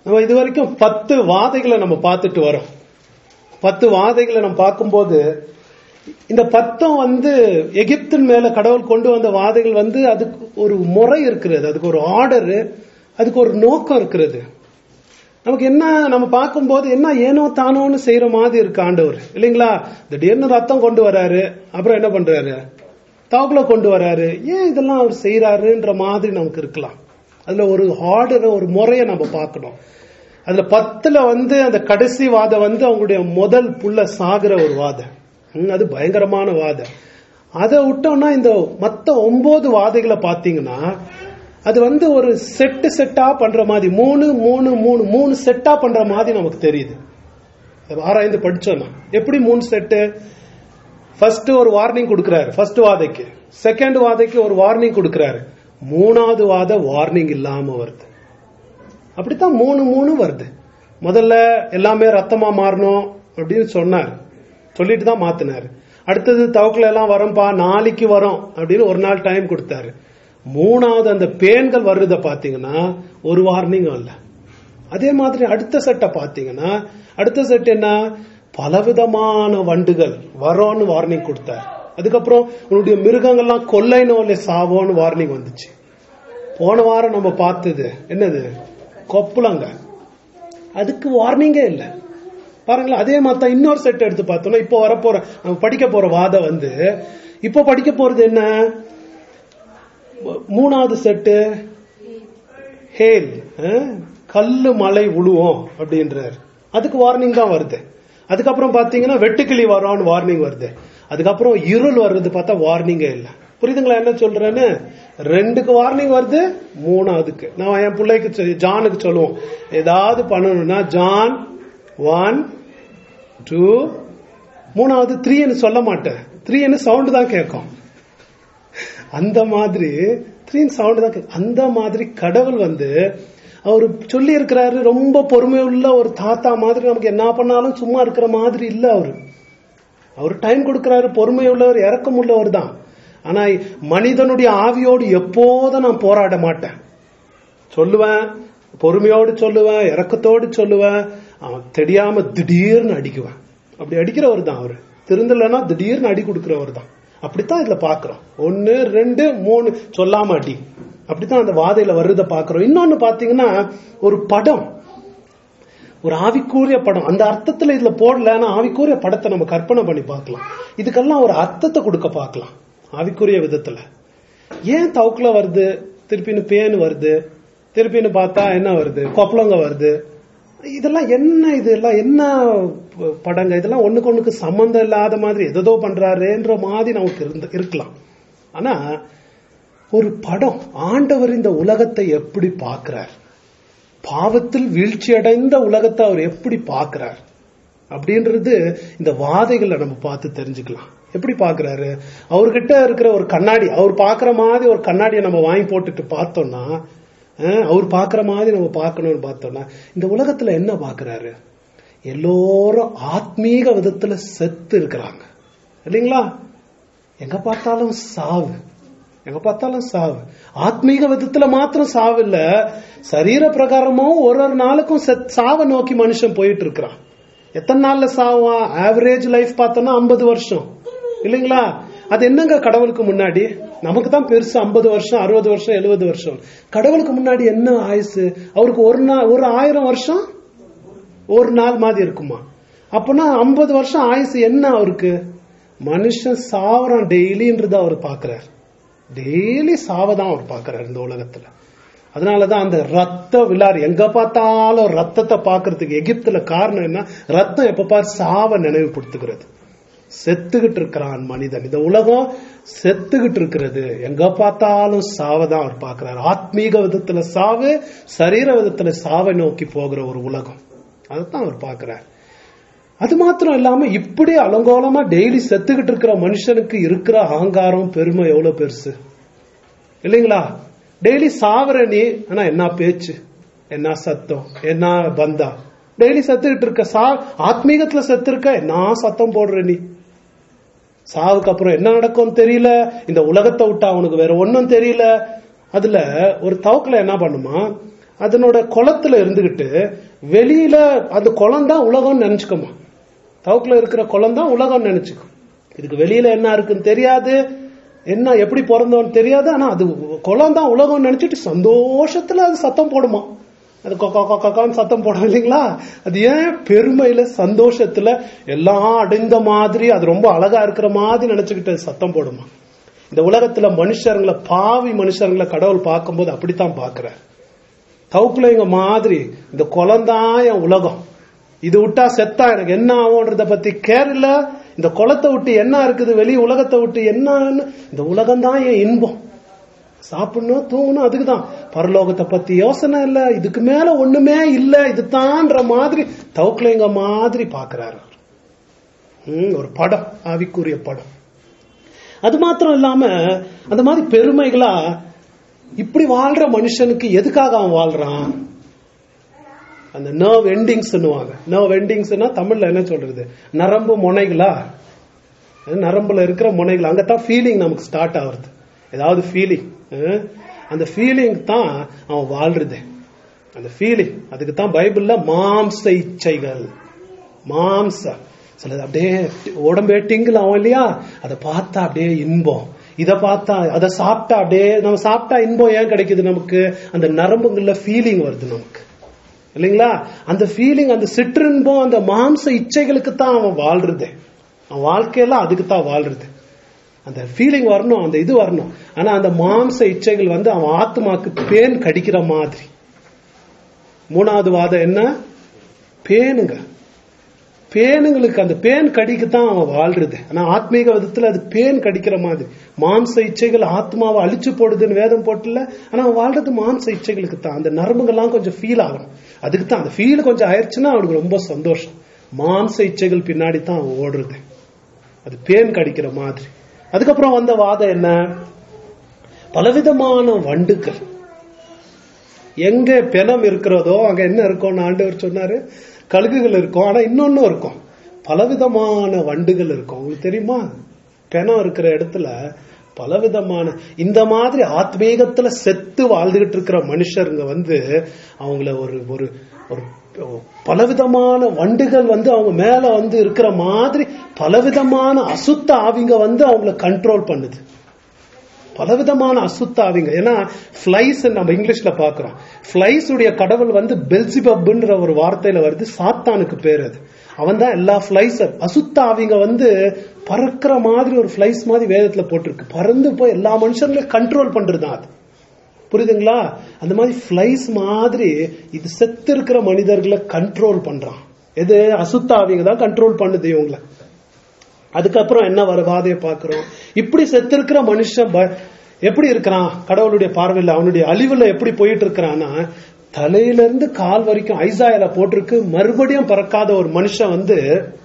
நம்ம இது வரைக்கும் பத்து வாதைகளை நம்ம பார்த்துட்டு வரோம் பத்து வாதைகளை நம்ம பார்க்கும்போது இந்த பத்தம் வந்து எகிப்தின் மேல கடவுள் கொண்டு வந்த வாதைகள் வந்து அதுக்கு ஒரு முறை இருக்கிறது அதுக்கு ஒரு ஆர்டர் அதுக்கு ஒரு நோக்கம் இருக்கிறது நமக்கு என்ன நம்ம பார்க்கும்போது என்ன ஏனோ தானோன்னு செய்யற மாதிரி இருக்கு ஆண்டவர் இல்லைங்களா திடீர்னு ரத்தம் கொண்டு வராரு அப்புறம் என்ன பண்றாரு தாக்குல கொண்டு வராரு ஏன் இதெல்லாம் அவர் செய்யறாருன்ற மாதிரி நமக்கு இருக்கலாம் அதுல ஒரு ஆர்டர் ஒரு முறையை நம்ம பார்க்கணும் அதுல பத்துல வந்து அந்த கடைசி வாதம் வந்து அவங்களுடைய முதல் புள்ள சாகிற ஒரு வாதம் ம், அது பயங்கரமான வாதம் அதை விட்டோம்னா இந்த மத்த ஒன்பது வாதைகளை பாத்தீங்கன்னா அது வந்து ஒரு செட்டு செட்டா பண்ற மாதிரி மூணு மூணு மூணு மூணு செட்டா பண்ற மாதிரி நமக்கு தெரியுது அது ஆராய்ந்து படிச்சோம்னா எப்படி மூணு செட்டு ஃபர்ஸ்ட் ஒரு வார்னிங் கொடுக்கிறாரு ஃபர்ஸ்ட் வாதைக்கு செகண்ட் வாதைக்கு ஒரு வார்னிங் கொடுக்கிறாரு மூணாவது வாத வார்னிங் இல்லாம வருது அப்படித்தான் மூணு மூணு வருது முதல்ல எல்லாமே ரத்தமா மாறணும் அப்படின்னு சொன்னார் சொல்லிட்டு தான் மாத்தினாரு அடுத்தது தவக்கல எல்லாம் வரும்பா நாளைக்கு வரும் அப்படின்னு ஒரு நாள் டைம் கொடுத்தாரு மூணாவது அந்த பேன்கள் வர்றத பாத்தீங்கன்னா ஒரு வார்னிங் இல்ல அதே மாதிரி அடுத்த செட்டை பாத்தீங்கன்னா அடுத்த செட் என்ன பலவிதமான வண்டுகள் வரோன்னு வார்னிங் கொடுத்தாரு அதுக்கப்புறம் உன்னுடைய மிருகங்கள்லாம் கொள்ளை நோயில சாவோன்னு வார்னிங் வந்துச்சு போன வாரம் நம்ம பார்த்தது என்னது கொப்புளங்க அதுக்கு வார்னிங்கே இல்லை பாருங்களேன் அதே மாதிரி தான் இன்னொரு செட் எடுத்து பார்த்தோம்னா இப்போ வரப்போற நம்ம படிக்க போற வாதம் வந்து இப்போ படிக்க போறது என்ன மூணாவது செட்டு ஹேல் அஹ், கல்லு மலை உழுவோம் அப்படின்றார் அதுக்கு வார்னிங் தான் வருது அதுக்கப்புறம் பாத்தீங்கன்னா வெட்டுக்கிளி வரோம்னு வார்னிங் வருது அதுக்கப்புறம் இருள் வர்றது பார்த்தா வார்னிங்கே இல்லை புரியுதுங்களா என்ன சொல்றேன்னு ரெண்டுக்கு வார்னிங் வருது மூணாவதுக்கு நான் என் பிள்ளைக்கு சொல்லி- ஜானுக்கு சொல்லுவோம் ஏதாவது பண்ணணும்னா ஜான் ஒன் டூ மூணாவது த்ரீன்னு சொல்ல மாட்டேன் த்ரீன்னு சவுண்ட் தான் கேட்கும் அந்த மாதிரி த்ரீன் சவுண்ட் தான் கேட்கும். அந்த மாதிரி கடவுள் வந்து அவர் சொல்லி இருக்கிறாரு ரொம்ப பொறுமையுள்ள ஒரு தாத்தா மாதிரி நமக்கு என்ன பண்ணாலும் சும்மா இருக்கிற மாதிரி இல்ல அவரு அவர் டைம் கொடுக்கிறாரு பொறுமையுள்ளவர் இறக்கம் உள்ளவர் தான் ஆனா மனிதனுடைய ஆவியோடு எப்போதும் நான் போராட மாட்டேன் சொல்லுவேன் பொறுமையோடு சொல்லுவேன் இறக்கத்தோடு சொல்லுவேன் அவன் தெரியாம திடீர்னு அடிக்குவேன் அப்படி அடிக்கிறவர் தான் அவரு திருந்தலைன்னா திடீர்னு அடி கொடுக்கிறவர் தான் அப்படித்தான் இதுல பாக்குறோம் ஒன்னு ரெண்டு மூணு சொல்லாம அடி அப்படித்தான் அந்த வாதையில வர்றத பாக்குறோம் இன்னொன்னு பாத்தீங்கன்னா ஒரு படம் ஒரு ஆவிக்கூறிய படம் அந்த அர்த்தத்துல இதுல போடல ஆனா ஆவிக்கூறிய படத்தை நம்ம கற்பனை பண்ணி பார்க்கலாம் இதுக்கெல்லாம் ஒரு அர்த்தத்தை கொடுக்க பார்க்கலாம் ஆவிக்குரிய விதத்துல ஏன் தவுக்குல வருது திருப்பின்னு பேன் வருது திருப்பின்னு பார்த்தா என்ன வருது கொப்பளங்க வருது இதெல்லாம் என்ன இதெல்லாம் என்ன ப- படங்க இதெல்லாம் ஒண்ணுக்கு ஒண்ணுக்கு சம்பந்தம் இல்லாத மாதிரி எதோ பண்றாருன்ற மாதிரி நமக்கு இருந்த இருக்கலாம் ஆனா ஒரு படம் ஆண்டவர் இந்த உலகத்தை எப்படி பார்க்கிறார் பாவத்தில் வீழ்ச்சி அடைந்த உலகத்தை அவர் எப்படி பார்க்கிறார் அப்படின்றது இந்த வாதைகளை நம்ம பார்த்து தெரிஞ்சுக்கலாம் எப்படி பார்க்கறாரு அவர்கிட்ட இருக்கிற ஒரு கண்ணாடி அவர் பார்க்கிற மாதிரி ஒரு கண்ணாடியை நம்ம வாங்கி போட்டுட்டு பார்த்தோம்னா அஹ், அவர் பார்க்கிற மாதிரி நம்ம பார்க்கணும்னு பார்த்தோம்னா இந்த உலகத்துல என்ன பார்க்கறாரு எல்லோரும் ஆத்மீக விதத்துல செத்து இருக்கிறாங்க இல்லைங்களா எங்க பார்த்தாலும் சாவு எங்க பார்த்தாலும் சாவு ஆத்மீக விதத்துல மாத்திரம் சாவு இல்ல சரீர பிரகாரமும் ஒரு ஒரு நாளுக்கும் செத்- சாவை நோக்கி மனுஷன் போயிட்டு இருக்கிறான் எத்தனை நாள்ல சாவான் ஆவரேஜ் லைஃப் பார்த்தோம்னா ஐம்பது வருஷம் இல்லைங்களா அது என்னங்க கடவுளுக்கு முன்னாடி நமக்கு தான் பெருசு ஐம்பது வருஷம் அறுபது வருஷம் எழுபது வருஷம் கடவுளுக்கு முன்னாடி என்ன ஆயுசு அவருக்கு ஒரு நாள் ஒரு ஆயிரம் வருஷம் ஒரு நாள் மாதிரி இருக்குமா அப்பனா ஐம்பது வருஷம் ஆயுசு என்ன அவருக்கு மனுஷன் சாவறான் டெய்லின்றத அவர் பாக்குறாரு டெய்லி சாவதான் அவர் பாக்குறாரு இந்த உலகத்துல அதனாலதான் அந்த ரத்த விழார் எங்க பார்த்தாலும் ரத்தத்தை பாக்குறதுக்கு எகிப்துல காரணம் என்ன ரத்தம் எப்ப பார் சாவ நினைவுபடுத்துகிறது செத்துக்கிட்டு இருக்கிறான் மனிதன் இந்த உலகம் செத்துக்கிட்டு இருக்கிறது எங்க பார்த்தாலும் சாவதான் அவர் பார்க்கிறார் ஆத்மீக விதத்துல சாவு சரீர விதத்துல சாவை நோக்கி போகிற ஒரு உலகம் அதைத்தான் அவர் பார்க்கிறார் அது மாத்திரம் இல்லாம இப்படி அலங்கோலமா டெய்லி செத்துக்கிட்டு இருக்கிற மனுஷனுக்கு இருக்கிற அகங்காரம் பெருமை எவ்வளவு பெருசு இல்லைங்களா டெய்லி சாவர நீ ஆனா என்ன பேச்சு என்ன சத்தம் என்ன பந்தா டெய்லி செத்துக்கிட்டு இருக்க சா ஆத்மீகத்துல செத்து இருக்க என்ன சத்தம் போடுற நீ சாவுக்கு அப்புறம் என்ன நடக்கும்னு தெரியல இந்த உலகத்தை விட்டா அவனுக்கு வேற ஒன்னும் தெரியல அதுல ஒரு தவக்கல என்ன பண்ணுமா அதனோட குளத்துல இருந்துகிட்டு வெளியில அந்த குளம் தான் உலகம்னு நினைச்சுக்கோமா தவுக்குல இருக்கிற குளம் தான் உலகம்னு நினைச்சுக்கும் இதுக்கு வெளியில என்ன இருக்குன்னு தெரியாது என்ன எப்படி பிறந்தோன்னு தெரியாது ஆனா அது குளம் தான் உலகம்னு நினைச்சிட்டு சந்தோஷத்துல அது சத்தம் போடுமா அது கொக்கா கொக்கான்னு சத்தம் போடும் இல்லைங்களா அது ஏன் பெருமையில சந்தோஷத்துல எல்லாம் அடைந்த மாதிரி அது ரொம்ப அழகா இருக்கிற மாதிரி நினைச்சுக்கிட்டு அது சத்தம் போடுமா இந்த உலகத்துல மனுஷருங்களை பாவி மனுஷருங்களை கடவுள் பார்க்கும்போது அப்படித்தான் பாக்குறார் தவுக்குலைங்க மாதிரி இந்த குளம்தான் என் உலகம் இது விட்டா செத்தா எனக்கு என்ன ஆகும்ன்றத பத்தி கேர் இல்ல இந்த குளத்தை விட்டு என்ன இருக்குது வெளி உலகத்தை விட்டு என்னன்னு இந்த உலகம் தான் என் இன்பம் சாப்பிடணும் தூங்கணும் அதுக்கு தான் பரலோகத்தை பத்தி யோசனை இல்ல இதுக்கு மேல ஒண்ணுமே இல்ல இதுதான்ற மாதிரி தவுக்குலைங்க மாதிரி பாக்குறாரு அவர். ம், ஒரு படம் ஆவிக்குரிய படம் அது மாத்திரம் இல்லாம அந்த மாதிரி பெருமைகளா இப்படி வாழ்ற மனுஷனுக்கு எதுக்காக அவன் வாழ்றான் அந்த நர்வ் எண்டிங்ஸ் நர்வ் எண்டிங்ஸ்னா தமிழ்ல என்ன சொல்றது நரம்பு முனைகளா நரம்புல இருக்கிற முனைகள் அங்கதான் ஃபீலிங் நமக்கு ஸ்டார்ட் ஆகுறது ஏதாவது ஃபீலிங் அந்த ஃபீலிங் தான் அவன் வாழ்றது அந்த ஃபீலிங் அதுக்கு தான் பைபிள்ல மாம்ச இச்சைகள் மாம்ச சிலது அப்படியே உடம்பே டிங்கிள் ஆகும் இல்லையா அதை பார்த்தா அப்படியே இன்பம் இதை பார்த்தா அதை சாப்பிட்டா அப்படியே நம்ம சாப்பிட்டா இன்பம் ஏன் கிடைக்குது நமக்கு அந்த நரம்புங்கள்ல ஃபீலிங் வருது நமக்கு இல்லைங்களா அந்த ஃபீலிங் அந்த சிற்றின்பம் அந்த மாம்ச இச்சைகளுக்கு தான் அவன் வாழ்றது அவன் வாழ்க்கையெல்லாம் அதுக்கு தான் வாழ்றது அந்த ஃபீலிங் வரணும் அந்த இது வரணும் ஆனா அந்த மாம்ச இச்சைகள் வந்து அவன் ஆத்மாக்கு பேன் கடிக்கிற மாதிரி மூணாவது வாதம் என்ன பேனுங்க பேனுங்களுக்கு அந்த பேன் கடிக்கு தான் அவன் வாழ்றது ஆனா ஆத்மீக விதத்துல அது பேன் கடிக்கிற மாதிரி மாம்ச இச்சைகள் ஆத்மாவை அழிச்சு போடுதுன்னு வேதம் போட்டுல ஆனா அவன் வாழ்றது மாம்ச இச்சைகளுக்கு தான் அந்த நரம்புகள்லாம் கொஞ்சம் ஃபீல் ஆகணும் அதுக்கு தான் அந்த ஃபீல் கொஞ்சம் ஆயிடுச்சுன்னா அவனுக்கு ரொம்ப சந்தோஷம் மாம்ச இச்சைகள் பின்னாடி தான் அவன் ஓடுறது அது பேன் கடிக்கிற மாதிரி அதுக்கப்புறம் வந்த வாதம் என்ன பலவிதமான வண்டுகள் எங்க பிணம் இருக்கிறதோ அங்க என்ன இருக்கும்னு ஆண்டவர் சொன்னாரு கழுகுகள் இருக்கும் ஆனா இன்னொன்னும் இருக்கும் பலவிதமான வண்டுகள் இருக்கும் உங்களுக்கு தெரியுமா பிணம் இருக்கிற இடத்துல பலவிதமான இந்த மாதிரி ஆத்மீகத்துல செத்து வாழ்ந்துகிட்டு இருக்கிற மனுஷருங்க வந்து அவங்கள ஒரு ஒரு ஒரு பலவிதமான வண்டுகள் வந்து அவங்க மேல வந்து இருக்கிற மாதிரி பலவிதமான அசுத்த ஆவிங்க வந்து அவங்கள கண்ட்ரோல் பண்ணுது பலவிதமான அசுத்த ஆவிங்க ஏன்னா பிளைஸ் நம்ம இங்கிலீஷ்ல பாக்குறோம் பிளைஸ் உடைய கடவுள் வந்து பெல்சிபப்ன்ற ஒரு வார்த்தையில வருது சாத்தானுக்கு பேர் அது அவன் தான் எல்லா பிளைஸ் அசுத்த ஆவிங்க வந்து பறக்கிற மாதிரி ஒரு பிளைஸ் மாதிரி வேதத்துல போட்டிருக்கு பறந்து போய் எல்லா மனுஷங்களையும் கண்ட்ரோல் பண்றதுதான் அது புரியுதுங்களா அந்த மாதிரி பிளைஸ் மாதிரி இது செத்து இருக்கிற மனிதர்களை கண்ட்ரோல் பண்றான் எது அசுத்த ஆவிங்க தான் கண்ட்ரோல் பண்ணுது இவங்களை அதுக்கப்புறம் என்ன வர வாதைய பாக்குறோம் இப்படி செத்து இருக்கிற மனுஷன் எப்படி இருக்கிறான் கடவுளுடைய பார்வையில் அவனுடைய அழிவுல எப்படி போயிட்டு இருக்கிறான்னா தலையில இருந்து கால் வரைக்கும் ஐசாயில போட்டிருக்கு மறுபடியும் பறக்காத ஒரு மனுஷன் வந்து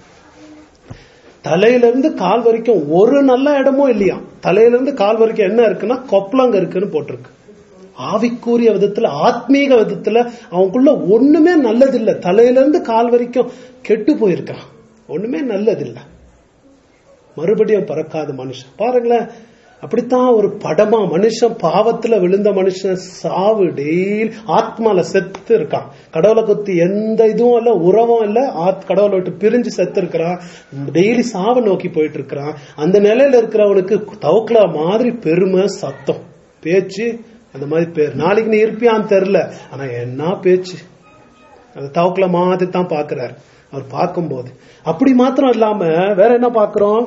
தலையில இருந்து கால் வரைக்கும் ஒரு நல்ல இடமும் இல்லையா தலையில இருந்து கால் வரைக்கும் என்ன இருக்குன்னா கொப்பளங்க இருக்குன்னு போட்டிருக்கு ஆவிக்கூறிய விதத்துல ஆத்மீக விதத்துல அவனுக்குள்ள ஒண்ணுமே நல்லது இல்ல தலையில இருந்து கால் வரைக்கும் கெட்டு போயிருக்கான் ஒண்ணுமே நல்லது இல்ல மறுபடியும் பறக்காத மனுஷன் பாருங்களேன் அப்படித்தான் ஒரு படமா மனுஷன் பாவத்துல விழுந்த மனுஷன் சாவு டெய்லி ஆத்மால செத்து இருக்கான் கடவுளை குத்தி எந்த இதுவும் இல்ல உறவும் இல்ல கடவுளை விட்டு பிரிஞ்சு செத்து இருக்கிறான் டெய்லி சாவை நோக்கி போயிட்டு இருக்கிறான் அந்த நிலையில இருக்கிறவனுக்கு தவக்கல மாதிரி பெருமை சத்தம் பேச்சு அந்த மாதிரி பேர் நாளைக்கு நீ இருப்பியான்னு தெரியல ஆனா என்ன பேச்சு அந்த தவக்கல மாதிரி தான் பாக்குறாரு அவர் பார்க்கும்போது அப்படி மாத்திரம் இல்லாம வேற என்ன பாக்குறோம்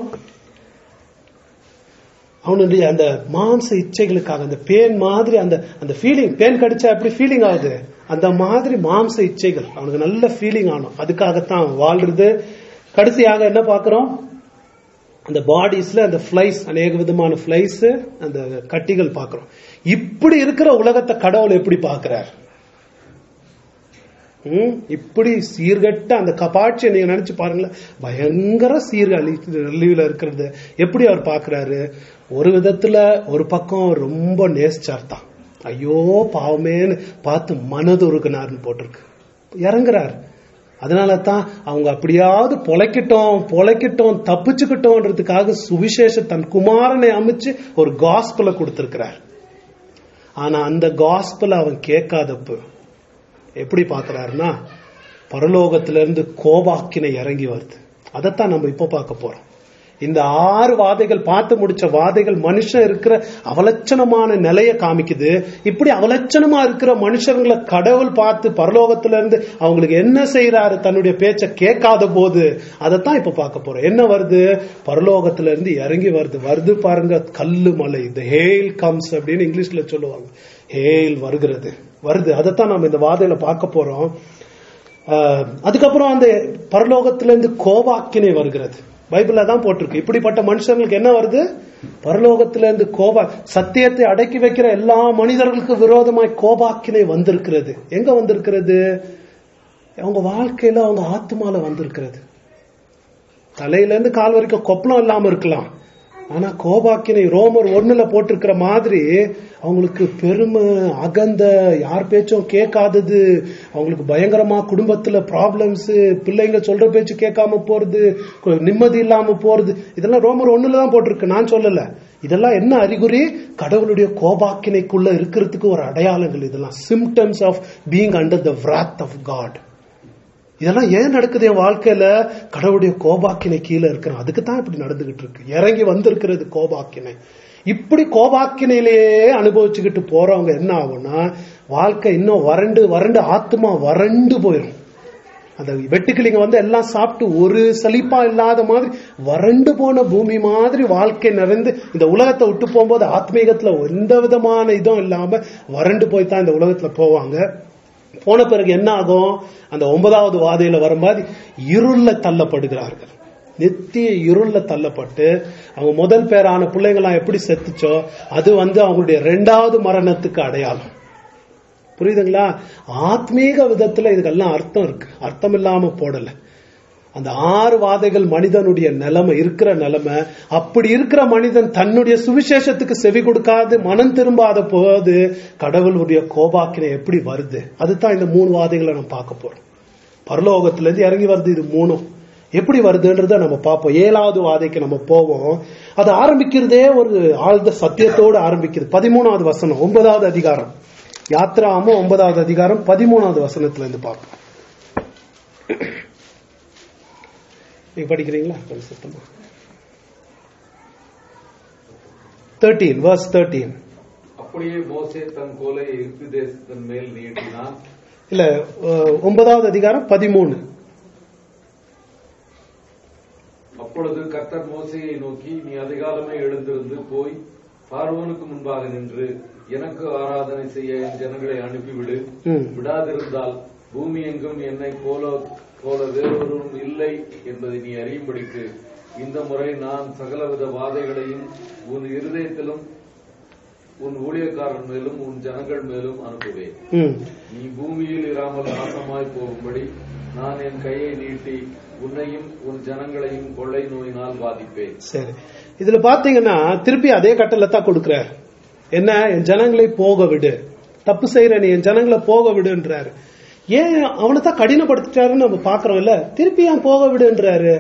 அவனுடைய அந்த மாம்ச இச்சைகளுக்காக அந்த பேன் மாதிரி அந்த அந்த ஃபீலிங் பேன் கடிச்சா எப்படி ஃபீலிங் ஆகுது அந்த மாதிரி மாம்ச இச்சைகள் அவனுக்கு நல்ல ஃபீலிங் ஆனும் அதுக்காகத்தான் அவன் வாழ்றது கடைசியாக என்ன பாக்குறோம் அந்த பாடிஸ்ல அந்த பிளைஸ் அநேக விதமான பிளைஸ் அந்த கட்டிகள் பாக்குறோம் இப்படி இருக்கிற உலகத்தை கடவுள் எப்படி பாக்குறார் இப்படி சீர்கட்ட அந்த கபாட்சியை நீங்க நினைச்சு பாருங்களேன் பயங்கர சீர்கழிவுல இருக்கிறது எப்படி அவர் பாக்குறாரு ஒரு விதத்துல ஒரு பக்கம் ரொம்ப நேசிச்சார் தான் ஐயோ பாவமேன்னு பார்த்து மனதுருகுனார்னு போட்டிருக்கு இறங்குறாரு அதனால தான் அவங்க அப்படியாவது பொழைக்கட்டும் பொழைக்கட்டும் தப்பிச்சுக்கிட்டோன்றதுக்காக சுவிசேஷ தன் குமாரனை அமைச்சு ஒரு காஸ்பலை கொடுத்திருக்கிறார் ஆனா அந்த காஸ்பல் அவன் கேட்காதப்ப எப்படி பார்க்கறாருன்னா பரலோகத்திலிருந்து கோபாக்கினை இறங்கி வருது அதைத்தான் நம்ம இப்ப பார்க்க போறோம் இந்த ஆறு வாதைகள் பார்த்து முடிச்ச வாதைகள் மனுஷன் இருக்கிற அவலட்சணமான நிலைய காமிக்குது இப்படி அவலட்சணமா இருக்கிற மனுஷங்களை கடவுள் பார்த்து பரலோகத்துல இருந்து அவங்களுக்கு என்ன செய்யறாரு தன்னுடைய பேச்ச கேட்காத போது அதைத்தான் இப்ப பார்க்க போறோம் என்ன வருது பரலோகத்துல இருந்து இறங்கி வருது வருது பாருங்க கல்லு மலை இந்த ஹேல் கம்ஸ் அப்படின்னு இங்கிலீஷ்ல சொல்லுவாங்க ஹேல் வருகிறது வருது அதைத்தான் நம்ம இந்த வாதையில பார்க்க போறோம் ஆஹ் அதுக்கப்புறம் அந்த பரலோகத்திலிருந்து கோபாக்கினை வருகிறது பைபிள்ல தான் போட்டிருக்கு இப்படிப்பட்ட மனுஷங்களுக்கு என்ன வருது பரலோகத்திலிருந்து கோபா சத்தியத்தை அடக்கி வைக்கிற எல்லா மனிதர்களுக்கு விரோதமாய் கோபாக்கினை வந்திருக்கிறது எங்க வந்திருக்கிறது அவங்க வாழ்க்கையில அவங்க ஆத்மால வந்திருக்கிறது தலையில இருந்து கால் வரைக்கும் கொப்பளம் இல்லாம இருக்கலாம் ஆனா கோபாக்கினை ரோமர் ஒண்ணுல போட்டிருக்கிற மாதிரி அவங்களுக்கு பெருமை அகந்த யார் பேச்சும் கேட்காதது அவங்களுக்கு பயங்கரமா குடும்பத்துல ப்ராப்ளம்ஸ் பிள்ளைங்க சொல்ற பேச்சு கேட்காம போறது கு- நிம்மதி இல்லாம போறது இதெல்லாம் ரோமர் ஒண்ணுல தான் போட்டிருக்கு நான் சொல்லல இதெல்லாம் என்ன அறிகுறி கடவுளுடைய கோபாக்கினைக்குள்ள இருக்கிறதுக்கு ஒரு அடையாளங்கள் இதெல்லாம் symptoms of being under the wrath of God இதெல்லாம் ஏன் நடக்குது என் வாழ்க்கையில கடவுளுடைய கோபாக்கினை கீழே இருக்கிறேன் அதுக்கு தான் இப்படி நடந்துகிட்டு இருக்கு இறங்கி வந்திருக்கிறது கோபாக்கினை இப்படி கோபாக்கினையிலேயே அனுபவிச்சுக்கிட்டு போறவங்க என்ன ஆகும்னா வாழ்க்கை இன்னும் வறண்டு வறண்டு ஆத்மா வறண்டு போயிடும் அந்த வெட்டுக்கிளிங்க வந்து எல்லாம் சாப்பிட்டு ஒரு சலிப்பா இல்லாத மாதிரி வறண்டு போன பூமி மாதிரி வாழ்க்கை நிறைந்து இந்த உலகத்தை விட்டு போகும்போது ஆத்மீகத்துல எந்த விதமான இதுவும் இல்லாம வறண்டு போய் தான் இந்த உலகத்துல போவாங்க போன பிறகு என்ன ஆகும் அந்த ஒன்பதாவது வாதையில வர மாதிரி இருள்ல தள்ளப்படுகிறார்கள் நித்திய இருள்ல தள்ளப்பட்டு அவங்க முதல் பேரான பிள்ளைங்களாம் எப்படி செத்துச்சோ அது வந்து அவங்களுடைய ரெண்டாவது மரணத்துக்கு அடையாளம் புரியுதுங்களா ஆத்மீக விதத்துல இதுக்கெல்லாம் அர்த்தம் இருக்கு அர்த்தம் இல்லாம போடல அந்த ஆறு வாதைகள் மனிதனுடைய நிலைமை இருக்கிற நிலைமை அப்படி இருக்கிற மனிதன் தன்னுடைய சுவிசேஷத்துக்கு செவி கொடுக்காது மனம் திரும்பாத போது கடவுளுடைய கோபாக்கினை எப்படி வருது அதுதான் இந்த மூணு வாதைகளை நம்ம பார்க்க போறோம் பரலோகத்துல இருந்து இறங்கி வருது இது மூணும் எப்படி வருதுன்றத நம்ம பார்ப்போம் ஏழாவது வாதைக்கு நம்ம போவோம் அது ஆரம்பிக்கிறதே ஒரு ஆழ்ந்த சத்தியத்தோடு ஆரம்பிக்குது பதிமூணாவது வசனம் ஒன்பதாவது அதிகாரம் யாத்ராமோ ஒன்பதாவது அதிகாரம் பதிமூணாவது வசனத்துல இருந்து பார்ப்போம் நீங்க படிக்கிறீங்களா கொஞ்சம் சத்தமா தேர்ட்டீன் verse தேர்ட்டீன் அப்படியே மோசே தன் கோலை எகிப்து தேசத்தின் மேல் நீட்டினான் இல்ல அஹ், ஒன்பதாவது அதிகாரம் பதிமூணு அப்பொழுது கர்த்தர் மோசேயை நோக்கி நீ அதிகாலமே எழுந்திருந்து போய் பார்வோனுக்கு முன்பாக நின்று எனக்கு ஆராதனை செய்ய என் ஜனங்களை அனுப்பிவிடு ம். விடாதிருந்தால் பூமி எங்கும் என்னை போல போல வேறொருவரும் இல்லை என்பதை நீ அறியும்படிக்கு இந்த முறை நான் சகலவித வாதைகளையும் உன் இருதயத்திலும் உன் ஊழியக்காரன் மேலும் உன் ஜனங்கள் மேலும் அனுப்புவேன் ம் நீ பூமியில் இராமல் நாசமாய் போகும்படி நான் என் கையை நீட்டி உன்னையும் உன் ஜனங்களையும் கொள்ளை நோயினால் பாதிப்பேன் சரி இதுல பாத்தீங்கன்னா திருப்பி அதே கட்டளை கொடுக்கிறார் என்ன என் ஜனங்களை போக விடு தப்பு செய்யற நீ என் ஜனங்களை போக விடுன்றாரு ஏன் அவனை தான் கடினப்படுத்திட்டாருன்னு நம்ம பாக்குறோம் இல்ல திருப்பி ஏன் போக விடுன்றாரு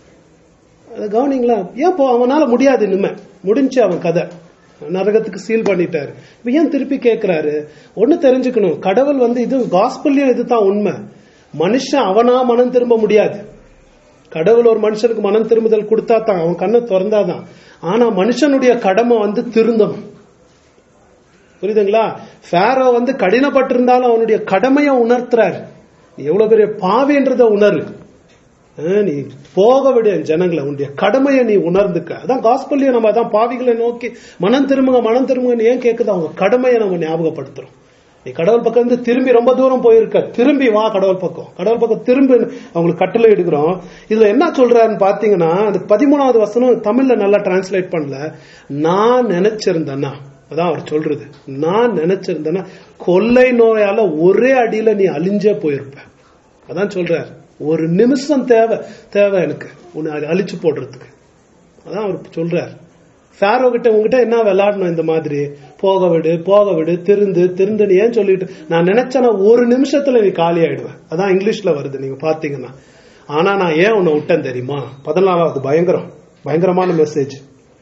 அது கவனிங்களா ஏன் போ அவனால முடியாது இனிமே முடிஞ்சு அவன் கதை நரகத்துக்கு சீல் பண்ணிட்டாரு இப்ப ஏன் திருப்பி கேட்கிறாரு ஒண்ணு தெரிஞ்சுக்கணும் கடவுள் வந்து இது காஸ்பல்லையும் இதுதான் உண்மை மனுஷன் அவனா மனம் திரும்ப முடியாது கடவுள் ஒரு மனுஷனுக்கு மனம் திரும்புதல் கொடுத்தா தான் அவன் கண்ணை திறந்தாதான் ஆனா மனுஷனுடைய கடமை வந்து திருந்தணும் புரியுதுங்களா ஃபேரோ வந்து கடினப்பட்டிருந்தாலும் அவனுடைய கடமையை உணர்த்துறாரு நீ எவ்வளவு பெரிய பாவின்றத உணரு அஹ் நீ போக விடு என் ஜனங்களை உன்னுடைய கடமையை நீ உணர்ந்துக்க அதான் காஸ்பல்லையும் நம்ம அதான் பாவிகளை நோக்கி மனம் திரும்புங்க மனம் திரும்புங்கன்னு ஏன் கேக்குது அவங்க கடமையை நம்ம ஞாபகப்படுத்துறோம் நீ கடவுள் பக்கம் இருந்து திரும்பி ரொம்ப தூரம் போயிருக்க திரும்பி வா கடவுள் பக்கம் கடவுள் பக்கம் திரும்பி அவங்களுக்கு கட்டளை எடுக்கிறோம் இதுல என்ன சொல்றாருன்னு பாத்தீங்கன்னா அந்த பதிமூணாவது வசனம் தமிழ்ல நல்லா டிரான்ஸ்லேட் பண்ணல நான் நினைச்சிருந்தேன்னா அதான் அவர் சொல்றது நான் நினைச்சிருந்தேன்னா கொள்ளை நோயால ஒரே அடியில நீ அழிஞ்சே போயிருப்ப அதான் சொல்றார் ஒரு நிமிஷம் தேவை தேவை எனக்கு உன்னை அழி- அழிச்சு போடுறதுக்கு அதான் அவர் சொல்றார் ஃபேரோ கிட்ட உங்ககிட்ட என்ன விளையாடணும் இந்த மாதிரி போக விடு போக விடு திருந்து திருந்துன்னு ஏன் சொல்லிட்டு நான் நினைச்சேன்னா ஒரு நிமிஷத்துல நீ காலி ஆயிடுவேன் அதான் இங்கிலீஷ்ல வருது நீங்க பாத்தீங்கன்னா ஆனா நான் ஏன் உன்னை விட்டேன் தெரியுமா பதினாலாவது பயங்கரம் பயங்கரமான மெசேஜ்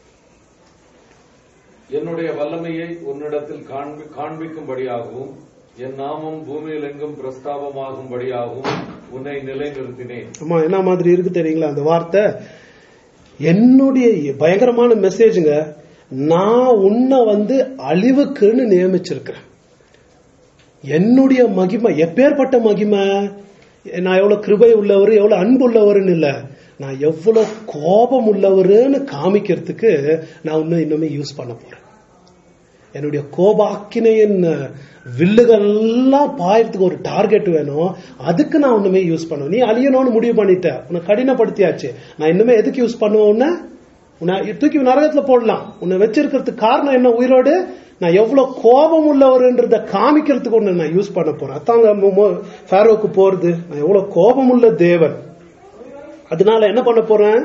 என்னுடைய வல்லமையை உன்னிடத்தில் காண்பி- காண்பிக்கும்படியாகவும் என் நாமம் பூமியில் எங்கும் பிரஸ்தாபமாகும்படியாகவும் உன்னை நிலைநிறுத்தினேன் ஆமா என்ன மாதிரி இருக்கு தெரியுங்களா அந்த வார்த்தை என்னுடைய பயங்கரமான மெசேஜுங்க நான் உன்னை வந்து அழிவுக்குன்னு நியமிச்சிருக்கிறேன் என்னுடைய மகிமை எப்பேற்பட்ட மகிமை நான் எவ்வளவு கிருபை உள்ளவர் எவ்வளவு அன்பு உள்ளவர்னு இல்ல நான் எவ்வளவு கோபம் உள்ளவருன்னு காமிக்கிறதுக்கு நான் இன்னும் இன்னுமே யூஸ் பண்ண போறேன் என்னுடைய கோபாக்கினையின் வில்லுகள் எல்லாம் பாயறதுக்கு ஒரு டார்கெட் வேணும் அதுக்கு நான் ஒண்ணுமே யூஸ் பண்ணுவேன் நீ அழியணும்னு முடிவு பண்ணிட்ட உன்னை கடினப்படுத்தியாச்சு நான் இன்னுமே எதுக்கு யூஸ் பண்ணுவேன் உன்னை உன்னை தூக்கி நரகத்துல போடலாம் உன்னை வச்சிருக்கிறதுக்கு காரணம் என்ன உயிரோடு நான் எவ்வளவு கோபம் உள்ளவர்ன்றத காமிக்கிறதுக்கு ஒண்ணு நான் யூஸ் பண்ண போறேன் அதாங்க ஃபேரோக்கு போறது நான் எவ்வளவு கோபம் உள்ள தேவன் அதனால என்ன பண்ண போறேன்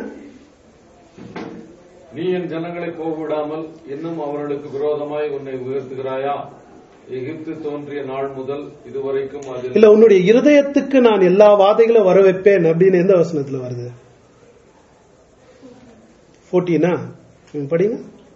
நீ என் ஜனங்களை போகவிடாமல் இன்னும் அவர்களுக்கு விரோதமாய் உன்னை உயர்த்துகிறாயா எகிப்து தோன்றிய நாள் முதல் இதுவரைக்கும் அது இல்ல உன்னுடைய இருதயத்துக்கு நான் எல்லா வாதைகளும் வர வைப்பேன் அப்படின்னு எந்த வசனத்துல வருது போர்டீனா படிங்க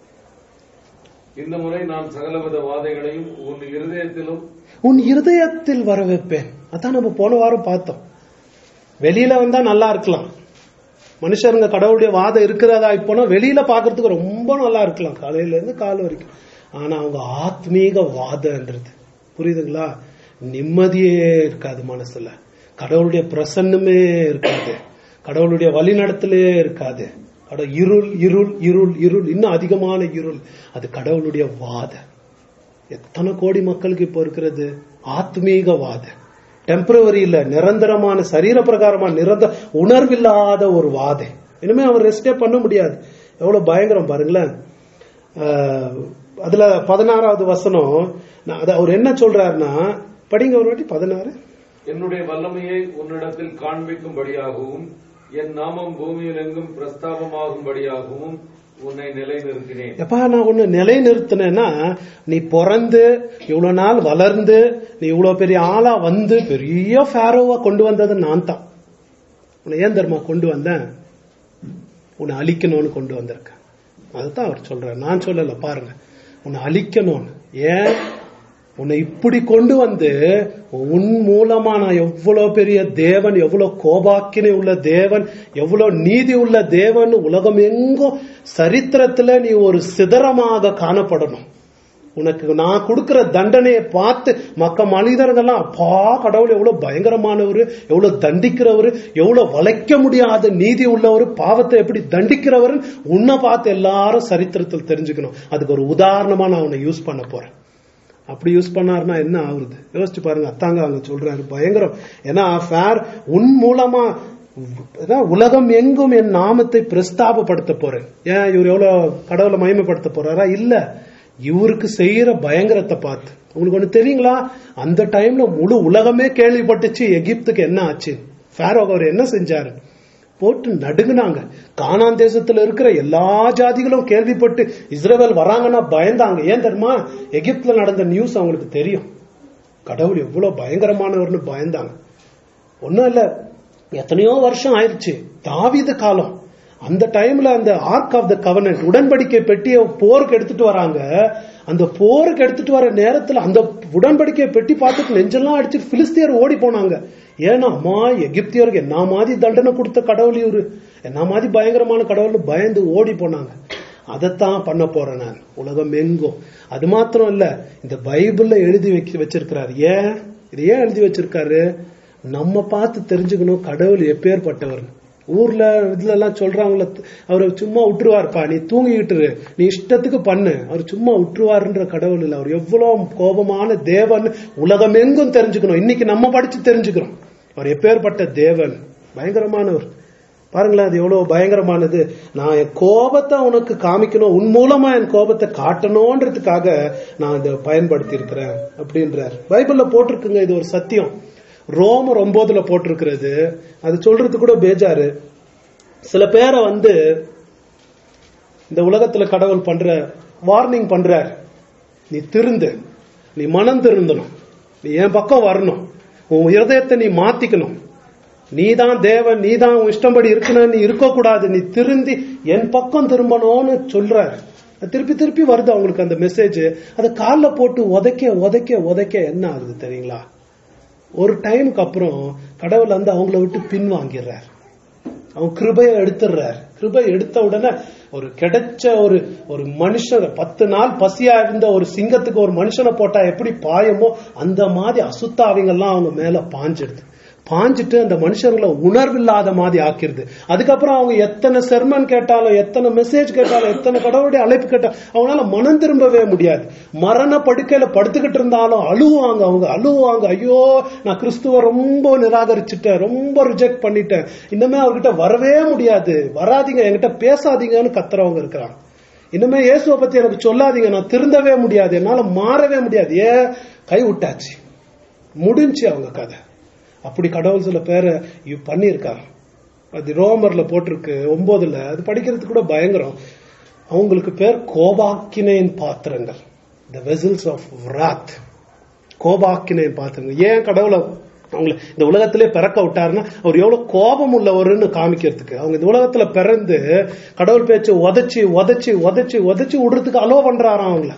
இந்த முறை நான் சகலவித வாதைகளையும் உன் இருதயத்திலும் உன் இருதயத்தில் வர வைப்பேன் அதான் நம்ம போன வாரம் பார்த்தோம் வெளியில வந்தா நல்லா இருக்கலாம் மனுஷருங்க கடவுளுடைய வாதம் இருக்கிறதா இப்போனா வெளியில பாக்குறதுக்கு ரொம்ப நல்லா இருக்கலாம் காலையில இருந்து கால் வரைக்கும் ஆனா அவங்க ஆத்மீக வாதம்ன்றது புரியுதுங்களா நிம்மதியே இருக்காது மனசுல கடவுளுடைய பிரசன்னமே இருக்காது கடவுளுடைய வழிநடத்தலே இருக்காது கடவுள் இருள் இருள் இருள் இருள் இன்னும் அதிகமான இருள் அது கடவுளுடைய வாதம் எத்தனை கோடி மக்களுக்கு இப்போ இருக்கிறது ஆத்மீக வாதம் டெம்பரவரி இல்ல நிரந்தரமான சரீர பிரகாரமா நிரந்தர உணர்வில்லாத ஒரு வாதை இனிமே அவன் ரெஸ்டே பண்ண முடியாது எவ்வளவு பயங்கரம் பாருங்களேன் ஆஹ், அதுல பதினாறாவது வசனம் நான் அது அவர் என்ன சொல்றாருன்னா படிங்க ஒரு வாட்டி பதினாறு என்னுடைய வல்லமையை உன்னிடத்தில் காண்பிக்கும்படியாகவும் என் நாமம் பூமியில் எங்கும் பிரஸ்தாபமாகும்படியாகவும் உன்னை நிலைநிறுத்தினேன் எப்பா நான் ஒண்ணு நிலை நிறுத்தினேன்னா நீ பிறந்து இவ்வளவு நாள் வளர்ந்து நீ இவ்வளவு பெரிய ஆளா வந்து பெரிய ஃபேரோவா கொண்டு வந்தது நான் தான் உன்னை ஏன் தெரியுமா கொண்டு வந்தேன் உன்னை அழிக்கணும்னு கொண்டு வந்திருக்கேன் அதுதான் அவர் சொல்றார் நான் சொல்லல பாருங்க உன்னை அழிக்கணும்னு ஏன் உன்னை இப்படி கொண்டு வந்து உன் மூலமா நான் எவ்வளவு பெரிய தேவன் எவ்வளவு கோபாக்கினை உள்ள தேவன் எவ்வளவு நீதி உள்ள தேவன் உலகம் எங்கும் சரித்திரத்துல நீ ஒரு சிதறமாக காணப்படணும் உனக்கு நான் கொடுக்கிற தண்டனையை பார்த்து மக்க மனிதர்கள்லாம் அப்பா கடவுள் எவ்வளவு பயங்கரமானவர் எவ்வளவு தண்டிக்கிறவர் எவ்வளவு வளைக்க முடியாத நீதி உள்ளவர் பாவத்தை எப்படி தண்டிக்கிறவர் உன்னை பார்த்து எல்லாரும் சரித்திரத்தில் தெரிஞ்சுக்கணும் அதுக்கு ஒரு உதாரணமா நான் உன்னை யூஸ் பண்ண போறேன் அப்படி யூஸ் பண்ணாருன்னா என்ன ஆகுறது யோசிச்சு பாருங்க அத்தாங்க அவங்க சொல்றாரு பயங்கரம் ஏன்னா ஃபேர் உன் மூலமா அதான் உலகம் எங்கும் என் நாமத்தை பிரஸ்தாபப்படுத்த போறேன் ஏன் இவர் எவ்வளவு கடவுளை மகிமைப்படுத்த போறாரா இல்ல இவருக்கு செய்யற பயங்கரத்தை பார்த்து உங்களுக்கு ஒண்ணு தெரியுங்களா அந்த டைம்ல முழு உலகமே கேள்விப்பட்டுச்சு எகிப்துக்கு என்ன ஆச்சு ஃபேரோ அவர் என்ன செஞ்சாரு போட்டு நடுங்குனாங்க கானான் தேசத்துல இருக்கிற எல்லா ஜாதிகளும் கேள்விப்பட்டு இஸ்ரேல் வராங்கன்னா பயந்தாங்க ஏன் தெரியுமா எகிப்துல நடந்த நியூஸ் அவங்களுக்கு தெரியும் கடவுள் எவ்வளவு பயங்கரமானவர்னு பயந்தாங்க ஒண்ணும் இல்ல எத்தனையோ வருஷம் ஆயிருச்சு தாவீது காலம் அந்த டைம்ல அந்த ஆர்க் ஆஃப் த கவர்னன்ட் உடன்படிக்கை பெட்டியை போருக்கு எடுத்துட்டு வராங்க அந்த போருக்கு எடுத்துட்டு வர நேரத்துல அந்த உடன்படிக்கை பெட்டி பார்த்துட்டு நெஞ்செல்லாம் அடிச்சுட்டு பிலிஸ்தியர் ஓடி போனாங்க ஏன்னா அம்மா எகிப்தியருக்கு என்ன மாதிரி தண்டனை கொடுத்த கடவுள் இவரு என்ன மாதிரி பயங்கரமான கடவுள் பயந்து ஓடி போனாங்க அதைத்தான் பண்ண போறேன் நான் உலகம் எங்கும் அது மாத்திரம் இல்ல இந்த பைபிள்ல எழுதி வைக்க வச்சிருக்கிறாரு ஏன் இது ஏன் எழுதி வச்சிருக்காரு நம்ம பார்த்து தெரிஞ்சுக்கணும் கடவுள் எப்பேற்பட்டவர் ஊர்ல இதுல எல்லாம் சொல்றாங்கள அவரை சும்மா விட்டுருவாருப்பா நீ தூங்கிக்கிட்டு இரு. நீ இஷ்டத்துக்கு பண்ணு அவர் சும்மா விட்டுருவாருன்ற கடவுள் இல்ல அவர் எவ்வளவு கோபமான தேவன் உலகம் எங்கும் தெரிஞ்சுக்கணும் இன்னைக்கு நம்ம படிச்சு தெரிஞ்சுக்கிறோம் அவர் எப்பேற்பட்ட தேவன் பயங்கரமானவர் பாருங்களேன் அது எவ்வளவு பயங்கரமானது நான் என் கோபத்தை உனக்கு காமிக்கணும் உன் மூலமா என் கோபத்தை காட்டணும்ன்றதுக்காக நான் இதை பயன்படுத்தி இருக்கிறேன் அப்படின்றார் பைபிள்ல போட்டிருக்குங்க இது ஒரு சத்தியம் ரோமர் ஒன்பதுல போட்டிருக்கிறது அது சொல்றது கூட பேஜாரு சில பேரை வந்து இந்த உலகத்துல கடவுள் பண்ற வார்னிங் பண்றார் நீ திருந்து நீ மனம் திருந்தணும் நீ என் பக்கம் வரணும் உன் இருதயத்தை நீ மாத்திக்கணும் நீதான் தேவன் நீதான் உன் இஷ்டம்படி இருக்கணும் நீ இருக்கக்கூடாது நீ திருந்தி என் பக்கம் திரும்பணும்னு சொல்றார் அது திருப்பி திருப்பி வருது அவங்களுக்கு அந்த மெசேஜ் அதை காலில் போட்டு உதைக்க உதைக்க உதைக்க என்ன ஆகுது தெரியுங்களா ஒரு டைமுக்கு அப்புறம் கடவுள் வந்து அவங்கள விட்டு பின் வாங்கிடுறார் அவன் கிருபையை எடுத்துடுறார் கிருபை எடுத்த உடனே ஒரு கிடைச்ச ஒரு ஒரு மனுஷன் பத்து நாள் பசியா இருந்த ஒரு சிங்கத்துக்கு ஒரு மனுஷனை போட்டா எப்படி பாயமோ அந்த மாதிரி அசுத்தாவிங்கெல்லாம் அவங்க மேல பாஞ்சிடுது பாஞ்சிட்டு அந்த மனுஷர்களை உணர்வில்லாத மாதிரி ஆக்கிருது அதுக்கப்புறம் அவங்க எத்தனை செர்மன் கேட்டாலும் எத்தனை மெசேஜ் கேட்டாலும் எத்தனை கடவுளுடைய அழைப்பு கேட்டாலும் அவங்களால மனம் திரும்பவே முடியாது மரண படுக்கையில படுத்துக்கிட்டு இருந்தாலும் அழுவாங்க அவங்க அழுவாங்க ஐயோ நான் கிறிஸ்துவ ரொம்ப நிராகரிச்சுட்டேன் ரொம்ப ரிஜெக்ட் பண்ணிட்டேன் இன்னுமே அவர்கிட்ட வரவே முடியாது வராதீங்க என்கிட்ட பேசாதீங்கன்னு கத்துறவங்க இருக்கிறாங்க இனிமே இயேசுவை பத்தி எனக்கு சொல்லாதீங்க நான் திருந்தவே முடியாது என்னால மாறவே முடியாது ஏன் கை விட்டாச்சு முடிஞ்சு அவங்க கதை அப்படி கடவுள் சில பேரை இ- பண்ணியிருக்காரு அது ரோமர்ல போட்டிருக்கு ஒன்பதுல அது படிக்கிறதுக்கு கூட பயங்கரம் அவங்களுக்கு பேர் கோபாக்கினேன் பாத்திரங்கள் த வெசல்ஸ் ஆஃப் wrath கோபாக்கினேன் பாத்திரங்கள் ஏன் கடவுளை அவங்கள இந்த உலகத்திலே பிறக்க விட்டாருன்னா அவர் எவ்வளவு கோபம் உள்ளவருன்னு காமிக்கிறதுக்கு அவங்க இந்த உலகத்துல பிறந்து கடவுள் பேச்சு உதைச்சு உதைச்சு உதைச்சு உதைச்சு விடுறதுக்கு அலோ பண்றாராம் அவங்கள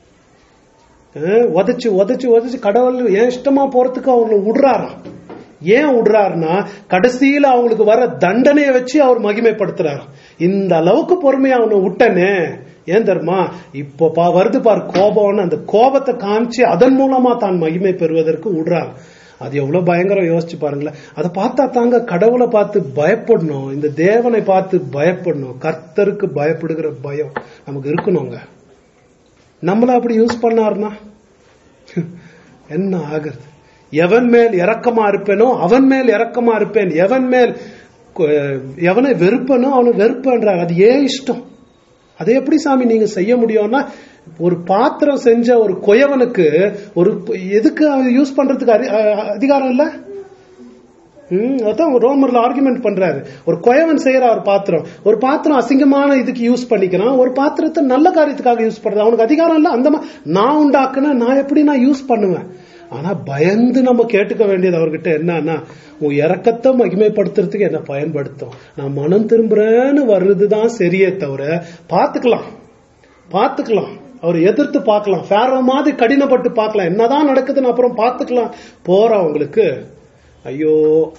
அஹ் உதைச்சு உதைச்சு உதைச்சு கடவுள் ஏன் இஷ்டமா போறதுக்கு அவங்கள விடுறாராம் ஏன் விடுறாருன்னா கடைசியில அவங்களுக்கு வர தண்டனையை வச்சு அவர் மகிமைப்படுத்துறாரு இந்த அளவுக்கு பொறுமையா அவனை விட்டனே ஏன் தெரியுமா இப்போ பா வருது பார் கோபம்னு அந்த கோபத்தை காமிச்சு அதன் மூலமா தான் மகிமை பெறுவதற்கு விடுறாரு அது எவ்வளவு பயங்கரம் யோசிச்சு பாருங்களேன் அதை பார்த்தா தாங்க கடவுளை பார்த்து பயப்படணும் இந்த தேவனை பார்த்து பயப்படணும் கர்த்தருக்கு பயப்படுகிற பயம் நமக்கு இருக்கணுங்க நம்மள அப்படி யூஸ் பண்ணாருன்னா என்ன ஆகுறது எவன் மேல் இரக்கமா இருப்பேனோ அவன் மேல் இரக்கமா இருப்பேன் எவன் மேல் கொ- எவனை வெறுப்பனோ அவனை வெறுப்பேன்றார் அது ஏன் இஷ்டம் அதை எப்படி சாமி நீங்க செய்ய முடியும்னா ஒரு பாத்திரம் செஞ்ச ஒரு கொயவனுக்கு ஒரு எதுக்கு யூஸ் பண்றதுக்கு அரி- அ- அதிகாரம் இல்ல ம், அதான் ரோமர்ல ஆர்குமெண்ட் பண்றாரு ஒரு கொயவன் செய்யற ஒரு பாத்திரம் ஒரு பாத்திரம் அசிங்கமான இதுக்கு யூஸ் பண்ணிக்கிறான் ஒரு பாத்திரத்தை நல்ல காரியத்துக்காக யூஸ் பண்றது அவனுக்கு அதிகாரம் இல்ல அந்த மா- நான் உண்டாக்குன நான் எப்படி நான் யூஸ் பண்ணுவேன் ஆனா பயந்து நம்ம கேட்டுக்க வேண்டியது அவர்கிட்ட என்னன்னா உன் இறக்கத்தை மகிமைப்படுத்துறதுக்கு என்ன பயன்படுத்தும் நான் மனம் திரும்புறேன்னு வர்றதுதான் சரியே தவிர பாத்துக்கலாம் பார்த்துக்கலாம் அவர் எதிர்த்து பார்க்கலாம் ஃபேரோ மாதிரி கடினப்பட்டு பார்க்கலாம் என்னதான் நடக்குதுன்னு அப்புறம் பார்த்துக்கலாம் போறவங்களுக்கு ஐயோ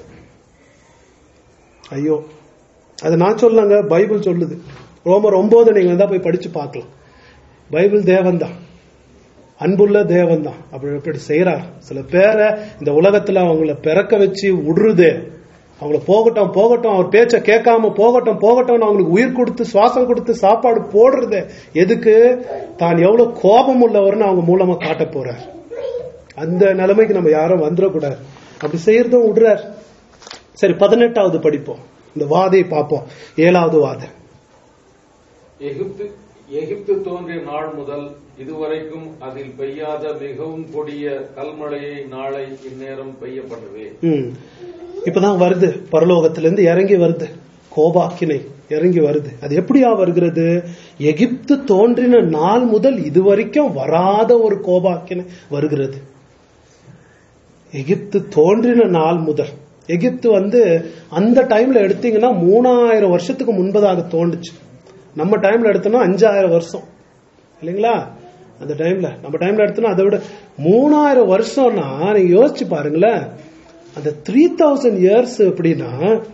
ஐயோ அது நான் சொல்லங்க பைபிள் சொல்லுது ரோமர் ஒன்பது நீங்க தான் போய் படிச்சு பார்க்கலாம் பைபிள் தேவன் தான் அன்புள்ள தேவன் தான் அப்படி அப்படி செய்யறார் சில பேரை இந்த உலகத்துல அவங்கள பிறக்க வச்சு விடுறதே அவங்கள போகட்டும் போகட்டும் அவர் பேச்ச கேட்காம போகட்டும் போகட்டும் அவங்களுக்கு உயிர் கொடுத்து சுவாசம் கொடுத்து சாப்பாடு போடுறது எதுக்கு தான் எவ்வளவு கோபம் உள்ளவர்னு அவங்க மூலமா காட்ட போறார் அந்த நிலைமைக்கு நம்ம யாரும் வந்துடக்கூடாது அப்படி செய்யறதும் விடுறார் சரி பதினெட்டாவது படிப்போம் இந்த வாதை பார்ப்போம் ஏழாவது வாதை எகிப்து எகிப்து தோன்றிய நாள் முதல் இதுவரைக்கும் அதில் பெய்யாத மிகவும் கொடிய கல்மழையை நாளை இந்நேரம் பெய்யப்பட்டது ம். இப்பதான் வருது பரலோகத்திலிருந்து இறங்கி வருது கோபாக்கினை இறங்கி வருது அது எப்படியா வருகிறது எகிப்து தோன்றின நாள் முதல் இதுவரைக்கும் வராத ஒரு கோபாக்கினை வருகிறது எகிப்து தோன்றின நாள் முதல் எகிப்து வந்து அந்த டைம்ல எடுத்தீங்கன்னா மூணாயிரம் வருஷத்துக்கு முன்பதாக தோண்டுச்சு நம்ம டைம்ல எடுத்தோம்னா அஞ்சாயிரம் வருஷம் இல்லைங்களா அந்த டைம்ல நம்ம டைம்ல எடுத்தோம்னா அதை விட மூணாயிரம் வருஷம்னா நீங்க யோசிச்சு பாருங்களேன் அந்த த்ரீ தௌசண்ட் இயர்ஸ் எப்படின்னா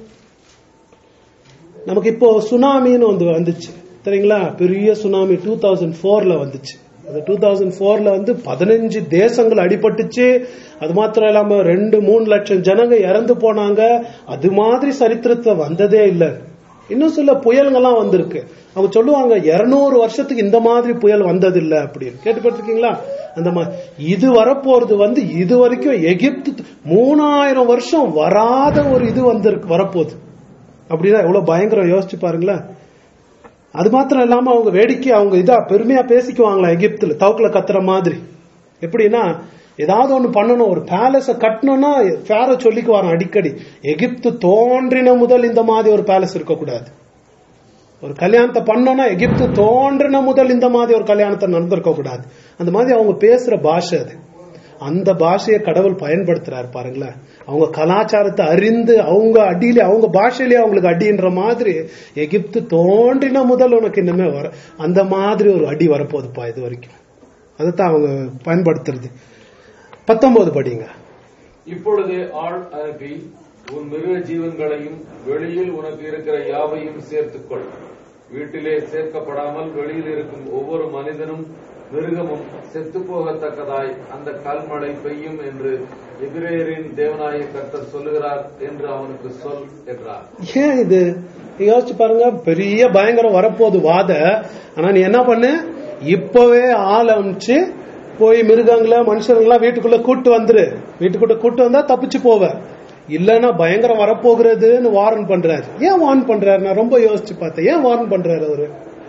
நமக்கு இப்போ சுனாமின்னு வந்து வந்துச்சு சரிங்களா பெரிய சுனாமி டூ தௌசண்ட் ஃபோர்ல வந்துச்சு அந்த டூ தௌசண்ட் ஃபோர்ல வந்து பதினஞ்சு தேசங்கள் அடிபட்டுச்சு அது மாத்திரம் இல்லாம ரெண்டு மூணு லட்சம் ஜனங்க இறந்து போனாங்க அது மாதிரி சரித்திரத்துல வந்ததே இல்லை இன்னும் சில புயல்கள்லாம் வந்திருக்கு அவங்க சொல்லுவாங்க இருநூறு வருஷத்துக்கு இந்த மாதிரி புயல் வந்ததில்லை அப்படின்னு கேட்டுப்பட்டிருக்கீங்களா அந்த மாதிரி இது வரப்போறது வந்து இது வரைக்கும் எகிப்து மூணாயிரம் வருஷம் வராத ஒரு இது வந்திருக்கு வரப்போகுது அப்படின்னா எவ்வளவு பயங்கரம் யோசிச்சு பாருங்களேன் அது மாத்திரம் இல்லாம அவங்க வேடிக்கை அவங்க இதா பெருமையா பேசிக்குவாங்களா எகிப்துல தவுக்குல கத்துற மாதிரி எப்படின்னா ஏதாவது ஒண்ணு பண்ணணும் ஒரு பேலஸ கட்டணும்னா ஃபேரோ சொல்லிக்குவாராம் அடிக்கடி எகிப்து தோன்றின முதல் இந்த மாதிரி ஒரு பேலஸ் இருக்கக்கூடாது ஒரு கல்யாணத்தை பண்ணோம்னா எகிப்து தோன்றின முதல் இந்த மாதிரி ஒரு கல்யாணத்தை நடந்திருக்க கூடாது அந்த மாதிரி அவங்க பேசுற பாஷை அது அந்த பாஷையை கடவுள் பயன்படுத்துறாரு பாருங்களேன் அவங்க கலாச்சாரத்தை அறிந்து அவங்க அடியிலே அவங்க பாஷையிலே அவங்களுக்கு அடின்ற மாதிரி எகிப்து தோன்றின முதல் உனக்கு இன்னுமே வர அந்த மாதிரி ஒரு அடி வரப்போகுதுப்பா இது வரைக்கும் அதைத்தான் அவங்க பயன்படுத்துறது பத்தொன்பது படிங்க இப்பொழுதே ஆள் அனுப்பி உன் மிருக ஜீவன்களையும் வெளியில் உனக்கு இருக்கிற யாவையும் சேர்த்துக்கொள் வீட்டிலே சேர்க்கப்படாமல் வெளியில் இருக்கும் ஒவ்வொரு மனிதனும் மிருகமும் செத்து போகத்தக்கதாய் அந்த கல்மழை பெய்யும் என்று எதிரேயரின் தேவனாய கர்த்தர் சொல்லுகிறார் என்று அவனுக்கு சொல் என்றார் ஏன் இது யோசிச்சு பாருங்க பெரிய பயங்கரம் வரப்போகுது வாத ஆனா நீ என்ன பண்ணு இப்பவே ஆள் அமிச்சு போய் மிருகங்களை மனுஷங்களெல்லாம் வீட்டுக்குள்ள கூட்டு வந்துரு வீட்டுக்குள்ள கூட்டு வந்தா தப்பிச்சு போவ இல்லன்னா பயங்கரம் வரப்போகிறதுன்னு வார்ன் பண்றாரு ஏன் வார்ன் பண்றாரு நான் ரொம்ப யோசிச்சு பார்த்தேன் ஏன் வார்ன் பண்றாரு அவரு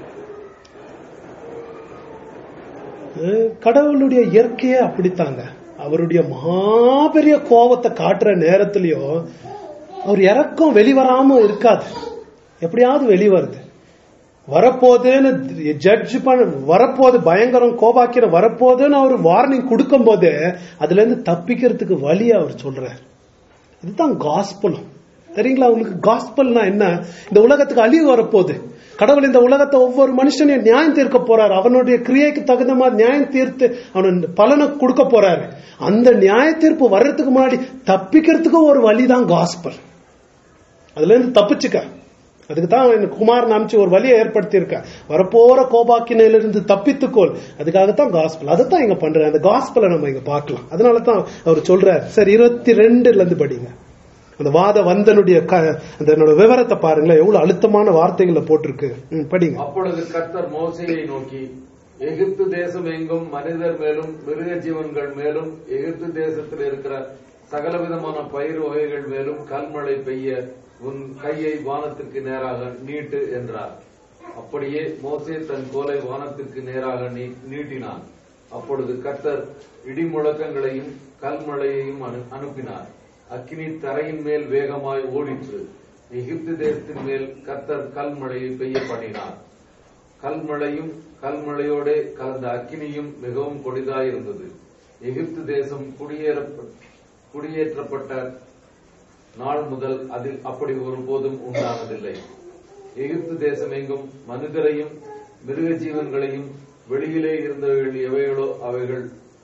அஹ் கடவுளுடைய இயற்கையே அப்படித்தாங்க அவருடைய மகாபெரிய கோபத்தை காட்டுற நேரத்திலயும் அவர் இறக்கம் வெளிவராம இருக்காது எப்படியாவது வெளிவருது வரப்போகுதுன்னு ஜட்ஜ் பண்ண வரப்போகுது பயங்கரம் கோபாக்கிற வரப்போகுதுன்னு அவர் வார்னிங் கொடுக்கும் போது அதுல இருந்து தப்பிக்கிறதுக்கு வழி அவர் சொல்றார் இதுதான் காஸ்பலும் தெரியுங்களா உங்களுக்கு காஸ்பல்னா என்ன இந்த உலகத்துக்கு அழிவு வரப்போகுது கடவுள் இந்த உலகத்தை ஒவ்வொரு மனுஷனையும் நியாயம் தீர்க்க போறாரு அவனுடைய கிரியைக்கு தகுந்த மாதிரி நியாயம் தீர்த்து அவன் பலனை கொடுக்க போறாரு அந்த நியாய தீர்ப்பு வர்றதுக்கு முன்னாடி தப்பிக்கிறதுக்கு ஒரு வழிதான் காஸ்பல் அதுல இருந்து தப்பிச்சுக்க அதுக்கு தான் அவன் குமாரன் அமைச்சு ஒரு வழியை ஏற்படுத்தியிருக்க வரப்போற கோபாக்கினையிலிருந்து தப்பித்துக்கோள் அதுக்காகத்தான் காஸ்பல் அதைத்தான் இங்க பண்றேன் அந்த காஸ்பலை நம்ம இங்க பார்க்கலாம் அதனால தான் அவர் சொல்றார் சரி இருபத்தி ரெண்டுல இருந்து படிங்க அந்த வாத வந்தனுடைய க- அந்த என்னோட விவரத்தை பாருங்களேன் எவ்வளவு அழுத்தமான வார்த்தைகளை போட்டிருக்கு ம், படிங்க அப்பொழுது கர்த்தர் மோசையை நோக்கி எகிப்து தேசம் எங்கும் மனிதர் மேலும் மிருக ஜீவன்கள் மேலும் எகிப்து தேசத்தில் இருக்கிற சகலவிதமான பயிர் வகைகள் மேலும் கல்மழை பெய்ய உன் கையை வானத்திற்கு நேராக நீட்டு என்றார் அப்படியே மோசே தன் கோலை வானத்திற்கு நேராக நீ- நீட்டினான் அப்பொழுது கர்த்தர் இடி முழக்கங்களையும் கல்மழையையும் அனு- அனுப்பினார் அக்கினி தரையின் மேல் வேகமாய் ஓடிற்று எகிப்து தேசத்தின் மேல் கர்த்தர் கல்மழையை பெய்ய பண்ணினார் கல்மழையும் கல்மழையோடே கலந்த அக்கினியும் மிகவும் கொடிதாயிருந்தது எகிப்து தேசம் குடியேறப்ப- குடியேற்றப்பட்ட நாள் முதல் அதில் அப்படி ஒருபோதும் உண்டானதில்லை எகிப்து தேசம் எங்கும் மனிதரையும் மிருக ஜீவன்களையும் வெளியிலே இருந்தவைகள் எவைகளோ அவைகள்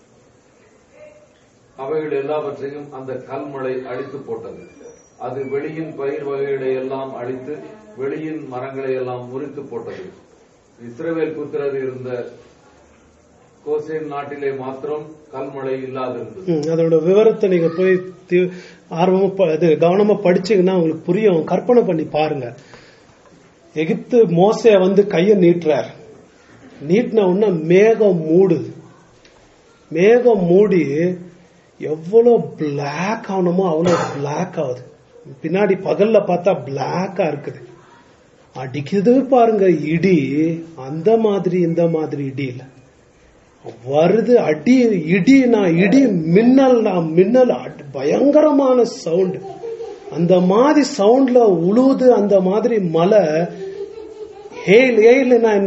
அவைகள் எல்லாவற்றையும் அந்த கல்மழை அழித்து போட்டது அது வெளியின் பயிர் வகைகளை எல்லாம் அழித்து வெளியின் மரங்களை எல்லாம் முறித்து போட்டது இஸ்ரவேல் புத்திரர் இருந்த கோசேன் நாட்டிலே மாத்திரம் கல்மழை இல்லாதிருந்தது ம், அதோட விவரத்தை நீங்க போய் தி- ஆர்வமா ப- இது கவனமா படிச்சீங்கன்னா உங்களுக்கு புரியும் கற்பனை பண்ணி பாருங்க எகிப்து மோசைய வந்து கைய நீட்டுறார் நீட்டின உடனே மேகம் மூடுது மேகம் மூடி எவ்வளவு பிளாக் ஆகணுமோ அவ்வளவு பிளாக் ஆகுது பின்னாடி பகல்ல பார்த்தா பிளாக்கா இருக்குது அடிக்குது பாருங்க இடி அந்த மாதிரி இந்த மாதிரி இடி இல்ல வருது அடி இடினா இடி மின்னல்னா மின்னல் அட்- பயங்கரமான சவுண்ட் அந்த மாதிரி சவுண்ட்ல உழுவுது அந்த மாதிரி மலை ஹேல் ஹேல்னா என்ன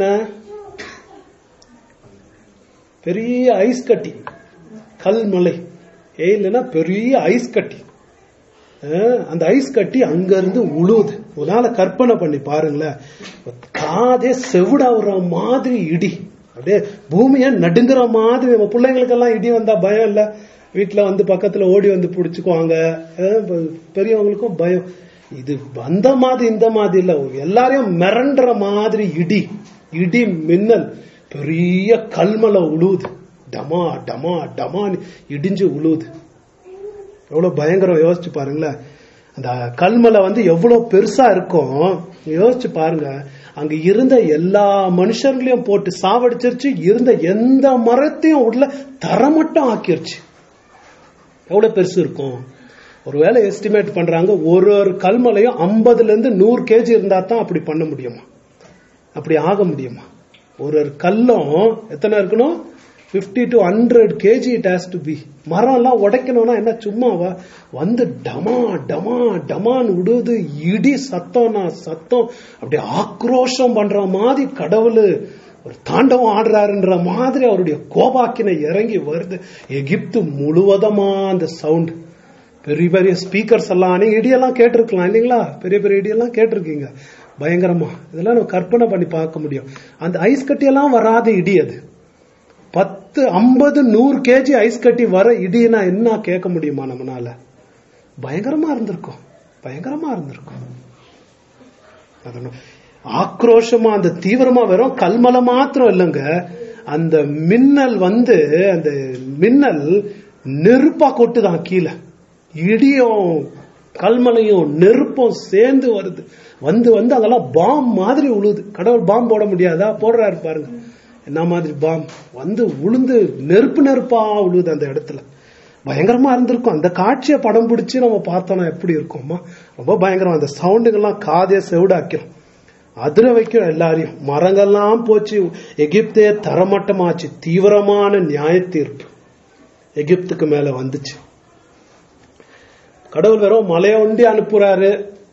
பெரிய ஐஸ் கட்டி கல் மலை ஹேல்னா பெரிய ஐஸ் கட்டி அஹ், அந்த ஐஸ் கட்டி அங்க இருந்து உழுவுது உன்னால கற்பனை பண்ணி பாருங்களேன் காதே செவிடாவுற மாதிரி இடி அப்படியே பூமியை நடுங்குற மாதிரி நம்ம பிள்ளைங்களுக்கெல்லாம் இடி வந்தா பயம் இல்ல வீட்டுல வந்து பக்கத்துல ஓடி வந்து பிடிச்சுக்குவாங்க அஹ், பெ- பெரியவங்களுக்கும் பயம் இது அந்த மாதிரி இந்த மாதிரி இல்ல எல்லாரையும் மிரண்டுற மாதிரி இடி இடி மின்னல் பெரிய கல்மலை உழுவுது டமா டமா டமான்னு இடிஞ்சு உழுவுது எவ்வளவு பயங்கரம் யோசிச்சு பாருங்களேன் அந்த கல்மலை வந்து எவ்வளவு பெருசா இருக்கும் யோசிச்சு பாருங்க அங்க இருந்த எல்லா மனுஷர்களையும் போட்டு சாவடிச்சிருச்சு இருந்த எந்த மரத்தையும் உள்ள தரமட்டம் ஆக்கிருச்சு எவ்வளவு பெருசு இருக்கும் ஒருவேளை எஸ்டிமேட் பண்றாங்க ஒரு ஒரு கல்மலையும் ஐம்பதுல இருந்து நூறு கேஜி இருந்தா தான் அப்படி பண்ண முடியுமா அப்படி ஆக முடியுமா ஒரு ஒரு கல்லும் எத்தனை இருக்கணும் 50 to hundred K G it has to be மரம் எல்லாம் உடைக்கணும்னா என்ன சும்மாவா வந்து டமா டமா டமான்னு விடுது இடி சத்தம்னா சத்தம் அப்படி ஆக்ரோஷம் பண்ற மாதிரி கடவுள் ஒரு தாண்டவம் ஆடுறாருன்ற மாதிரி அவருடைய கோபாக்கினை இறங்கி வருது எகிப்து முழுவதமா அந்த சவுண்ட் பெரிய பெரிய ஸ்பீக்கர்ஸ் எல்லாம் நீங்க இடியெல்லாம் கேட்டிருக்கலாம் இல்லைங்களா பெரிய பெரிய இடியெல்லாம் கேட்டிருக்கீங்க பயங்கரமா இதெல்லாம் நம்ம கற்பனை பண்ணி பார்க்க முடியும் அந்த ஐஸ் கட்டியெல்லாம் வராத இடி அது பத்து ஐம்பது நூறு கேஜி ஐஸ் கட்டி வர இடினா என்ன கேட்க முடியுமா நம்மனால பயங்கரமா இருந்திருக்கும் பயங்கரமா இருந்திருக்கும் அதனால ஆக்ரோஷமா அந்த தீவிரமா வெறும் கல்மலை மாத்திரம் இல்லைங்க அந்த மின்னல் வந்து அந்த மின்னல் நெருப்பா கொட்டுதான் கீழே இடியும் கல்மலையும் நெருப்பும் சேர்ந்து வருது வந்து வந்து அங்கெல்லாம் பாம் மாதிரி உழுது கடவுள் பாம் போட முடியாதா போடுறாரு பாருங்க என்ன மாதிரி பாம் வந்து உளுந்து நெருப்பு நெருப்பா உழுது அந்த இடத்துல பயங்கரமா இருந்திருக்கும் அந்த காட்சியை படம் பிடிச்சு நம்ம பார்த்தோம்னா எப்படி இருக்கும்மா ரொம்ப பயங்கரம் அந்த சவுண்டுங்கெல்லாம் காதே செவிடாக்கும் அதிர வைக்கும் எல்லாரையும் மரங்கள்லாம் போச்சு எகிப்தே தரமட்டமாச்சு தீவிரமான நியாய தீர்ப்பு எகிப்துக்கு மேல வந்துச்சு கடவுள் வெறும் மலையை ஒண்டி அனுப்புறாரு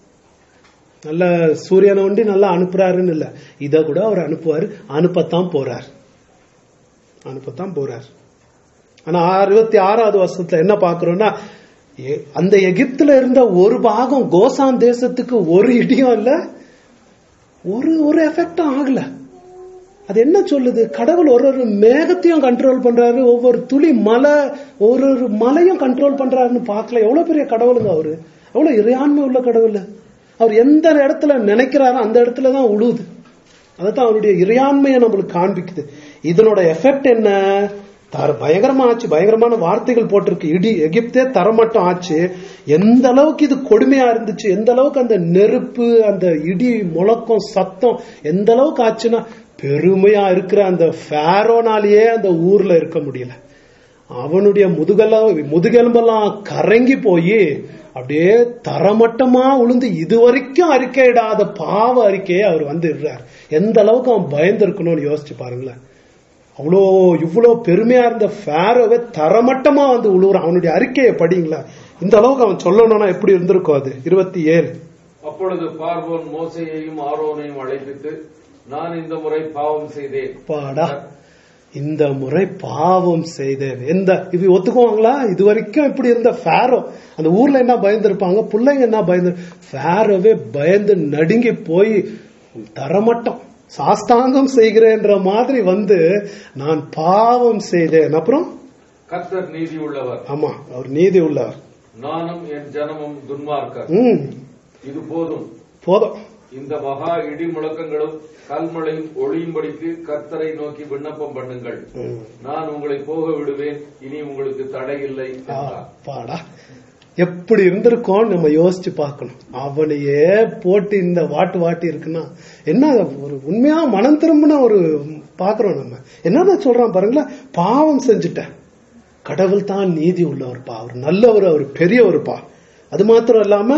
நல்ல சூரியனை ஒண்டி நல்லா அனுப்புறாருன்னு இல்ல இத கூட அவர் அனுப்புவாரு அனுப்பத்தான் போறார் அனுப்பத்தான் போறார் ஆனா அறுபத்தி ஆறாவது வருஷத்துல என்ன பாக்குறோம்னா எ- அந்த எகிப்துல இருந்த ஒரு பாகம் கோசான் தேசத்துக்கு ஒரு இடியும் இல்ல ஒரு ஒரு எஃபெக்டும் ஆகல அது என்ன சொல்லுது கடவுள் ஒரு ஒரு மேகத்தையும் கண்ட்ரோல் பண்றாரு ஒவ்வொரு துளி மலை ஒரு ஒரு மலையும் கண்ட்ரோல் பண்றாருன்னு பார்க்கல எவ்வளவு பெரிய கடவுளுங்க அவரு எவ்வளவு இறையாண்மை உள்ள கடவுள் அவர் எந்த இடத்துல நினைக்கிறாரோ அந்த இடத்துல தான் உழுவுது அதுதான் அவருடைய இறையாண்மையை நம்மளுக்கு காண்பிக்குது இதனோட எஃபெக்ட் என்ன தர பயங்கரமா ஆச்சு பயங்கரமான வார்த்தைகள் போட்டிருக்கு இடி எகிப்தே தரமட்டம் ஆச்சு எந்த அளவுக்கு இது கொடுமையா இருந்துச்சு எந்த அளவுக்கு அந்த நெருப்பு அந்த இடி முழக்கம் சத்தம் எந்த அளவுக்கு ஆச்சுன்னா பெருமையா இருக்கிற அந்த ஃபேரோனாலேயே அந்த ஊர்ல இருக்க முடியல அவனுடைய முதுகெல்லாம் முதுகெலும்பெல்லாம் கரங்கி போய் அப்படியே தரமட்டமா உளுந்து இதுவரைக்கும் அறிக்கையிடாத பாவ அறிக்கையை அவர் வந்து இடுறார் எந்த அளவுக்கு அவன் பயந்து இருக்கணும்னு யோசிச்சு பாருங்களேன் அவ்வளோ இவ்வளோ பெருமையா இருந்த ஃபேரோவே தரமட்டமா வந்து உழுவுறான் அவனுடைய அறிக்கையை படிங்களா இந்த அளவுக்கு அவன் சொல்லணும்னா எப்படி இருந்திருக்கும் அது இருபத்தி ஏழு அப்பொழுது பார்வோன் மோசையையும் ஆரோனையும் அழைப்பித்து நான் இந்த முறை பாவம் செய்தேன் பாடா இந்த முறை பாவம் செய்தேன் எந்த இது ஒத்துக்குவாங்களா இது வரைக்கும் இப்படி இருந்த ஃபேரோ அந்த ஊர்ல என்ன பயந்துருப்பாங்க பிள்ளைங்க என்ன பயந்து ஃபேரோவே பயந்து நடுங்கி போய் தரமட்டம் சாஸ்தாங்கம் செய்கிறேன்ற மாதிரி வந்து நான் பாவம் செய்தேன் அப்புறம் கர்த்தர் நீதி உள்ளவர் ஆமா அவர் நீதி உள்ளவர் நானும் என் ஜனமும் துன்மார்க்கர் ம் இது போதும் போதும் இந்த மகா இடி முழக்கங்களும் கல்மழையும் ஒளியும்படிக்கு கர்த்தரை நோக்கி விண்ணப்பம் பண்ணுங்கள் ம். நான் உங்களை போக விடுவேன் இனி உங்களுக்கு தடை இல்லை ஆ, என்றார் பாடா எப்படி இருந்திருக்கோம் நம்ம யோசிச்சு பார்க்கணும் அவனையே போட்டு இந்த வாட்டு வாட்டி இருக்குன்னா என்ன ஒரு உண்மையா மனம் திரும்பின ஒரு பாக்குறோம் நம்ம என்னதான் சொல்றான் பாருங்களேன் பாவம் செஞ்சுட்டேன் கடவுள் தான் நீதி உள்ளவர்ப்பா அவர் நல்லவர் அவர் பெரியவர்ப்பா அது மாத்திரம் இல்லாம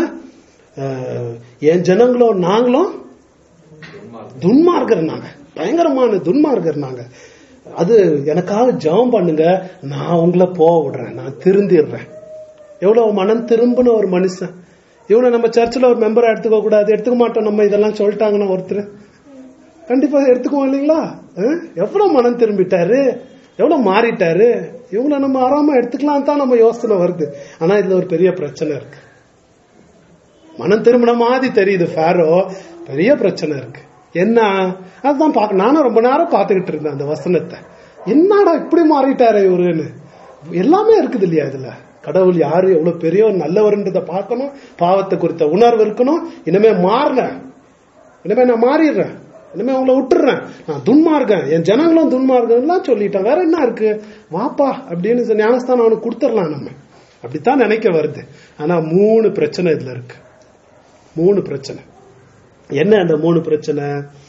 அஹ், என் ஜனங்களும் நாங்களும் துன்மார்க்கர். துன்மார்கர் நாங்க பயங்கரமான துன்மார்கர் நாங்க அது எனக்காக ஜெபம் பண்ணுங்க நான் உங்களை போக விடுறேன் நான் திருந்திடுறேன் எவ்வளவு மனம் திரும்பின ஒரு மனுஷன் இவனை நம்ம சர்ச்சில் ஒரு மெம்பரா எடுத்துக்க கூடாது எடுத்துக்க மாட்டோம் நம்ம இதெல்லாம் சொல்லிட்டாங்கன்னா ஒருத்தர் கண்டிப்பா எடுத்துக்குவோம் இல்லைங்களா அஹ்? எவ்வளவு மனம் திரும்பிட்டாரு எவ்வளவு மாறிட்டாரு இவங்களை நம்ம ஆறாம எடுத்துக்கலாம் தான் நம்ம யோசனை வருது ஆனா இதுல ஒரு பெரிய பிரச்சனை இருக்கு மனம் திரும்பின மாதிரி தெரியுது ஃபேரோ பெரிய பிரச்சனை இருக்கு என்ன அதுதான் பார்க்க நானும் ரொம்ப நேரம் பார்த்துக்கிட்டு இருந்தேன் அந்த வசனத்தை என்னடா இப்படி மாறிட்டாரு இவருன்னு எல்லாமே இருக்குது இல்லையா இதுல கடவுள் யாரு எவ்வளவு பெரியவர் நல்லவர்ன்றத பார்க்கணும் பாவத்தை குறித்த உணர்வு இருக்கணும் இனிமே மாறினேன் இனிமே நான் மாறிடுறேன் இனிமே உங்களை விட்டுறேன் நான் துன்மார்க்கேன் என் ஜனங்களும் துன்மார்க்கம்லாம் சொல்லிட்டேன் வேற என்ன இருக்கு வாப்பா அப்படின்னு சொல்லி ஞானஸ்தானம் அவனுக்கு கொடுத்துடலாம் நம்ம அப்படித்தான் நினைக்க வருது ஆனா மூணு பிரச்சனை இதுல இருக்கு மூணு பிரச்சனை என்ன அந்த மூணு பிரச்சனை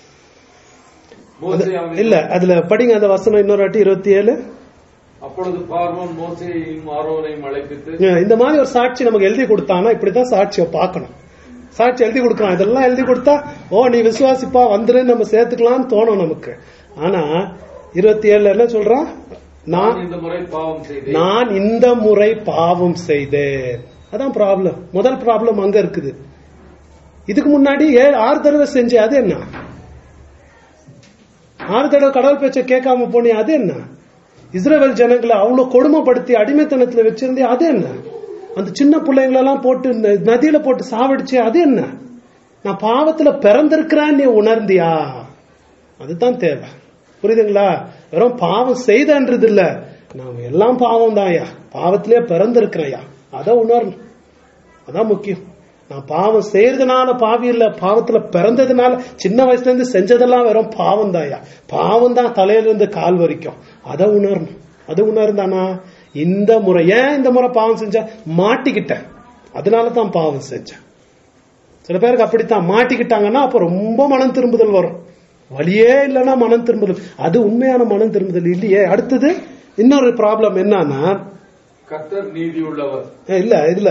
மோசே அவனை- இல்ல அதுல படிங்க அந்த வசனம் இன்னொரு வாட்டி இருபத்தி ஏழு அப்பொழுது பார்வோன் மோசையையும் ஆரோனையும் அழைப்பித்து இந்த மாதிரி ஒரு சாட்சி நமக்கு எழுதி கொடுத்தானா இப்படித்தான் சாட்சியை பார்க்கணும் சாட்சி எழுதி கொடுக்கலாம் இதெல்லாம் எழுதி கொடுத்தா ஓ நீ விசுவாசிப்பா வந்துரு நம்ம சேர்த்துக்கலாம்னு தோணும் நமக்கு ஆனா இருபத்தி ஏழுல என்ன சொல்றான் நான் நான் இந்த முறை பாவம் செய்தேன் நான் இந்த முறை பாவம் செய்தேன் அதான் ப்ராப்ளம் முதல் ப்ராப்ளம் அங்க இருக்குது இதுக்கு முன்னாடி ஏழு ஆறு தடவை செஞ்ச அது என்ன ஆறு தடவை கடவுள் பேச்ச கேட்காம போனி அது என்ன இஸ்ரேல் ஜனங்களை அவ்வளவு கொடுமைப்படுத்தி அடிமைத்தனத்துல வச்சிருந்தே அது என்ன அந்த சின்ன பிள்ளைங்களெல்லாம் போட்டு ந- நதியில போட்டு சாவடிச்சு அது என்ன நான் பாவத்துல பிறந்திருக்கிறேன்னு நீ உணர்ந்தியா அதுதான் தேவை புரியுதுங்களா வெறும் பாவம் செய்தன்றது இல்ல நாம எல்லாம் பாவம் தான்யா பாவத்திலே பிறந்திருக்கிறேன்யா அதை உணரணும் அதான் முக்கியம் நான் பாவம் செய்யறதுனால பாவி இல்ல பாவத்துல பிறந்ததுனால சின்ன வயசுல இருந்து செஞ்சதெல்லாம் வெறும் பாவம் தான்யா பாவம் தான் தலையில இருந்து கால் வரைக்கும் அதை உணரணும் அது உணர்ந்தானா இந்த முறை ஏன் இந்த முறை பாவம் செஞ்சேன் மாட்டிக்கிட்டேன் அதனால தான் பாவம் செஞ்சேன் சில பேருக்கு அப்படித்தான் மாட்டிக்கிட்டாங்கன்னா அப்ப ரொம்ப மனம் திரும்புதல் வரும் வழியே இல்லைன்னா மனம் திரும்புதல் அது உண்மையான மனம் திரும்புதல் இல்லையே அடுத்தது இன்னொரு ப்ராப்ளம் என்னன்னா கர்த்தர் நீதியுள்ளவர் அஹ் இல்ல இதுல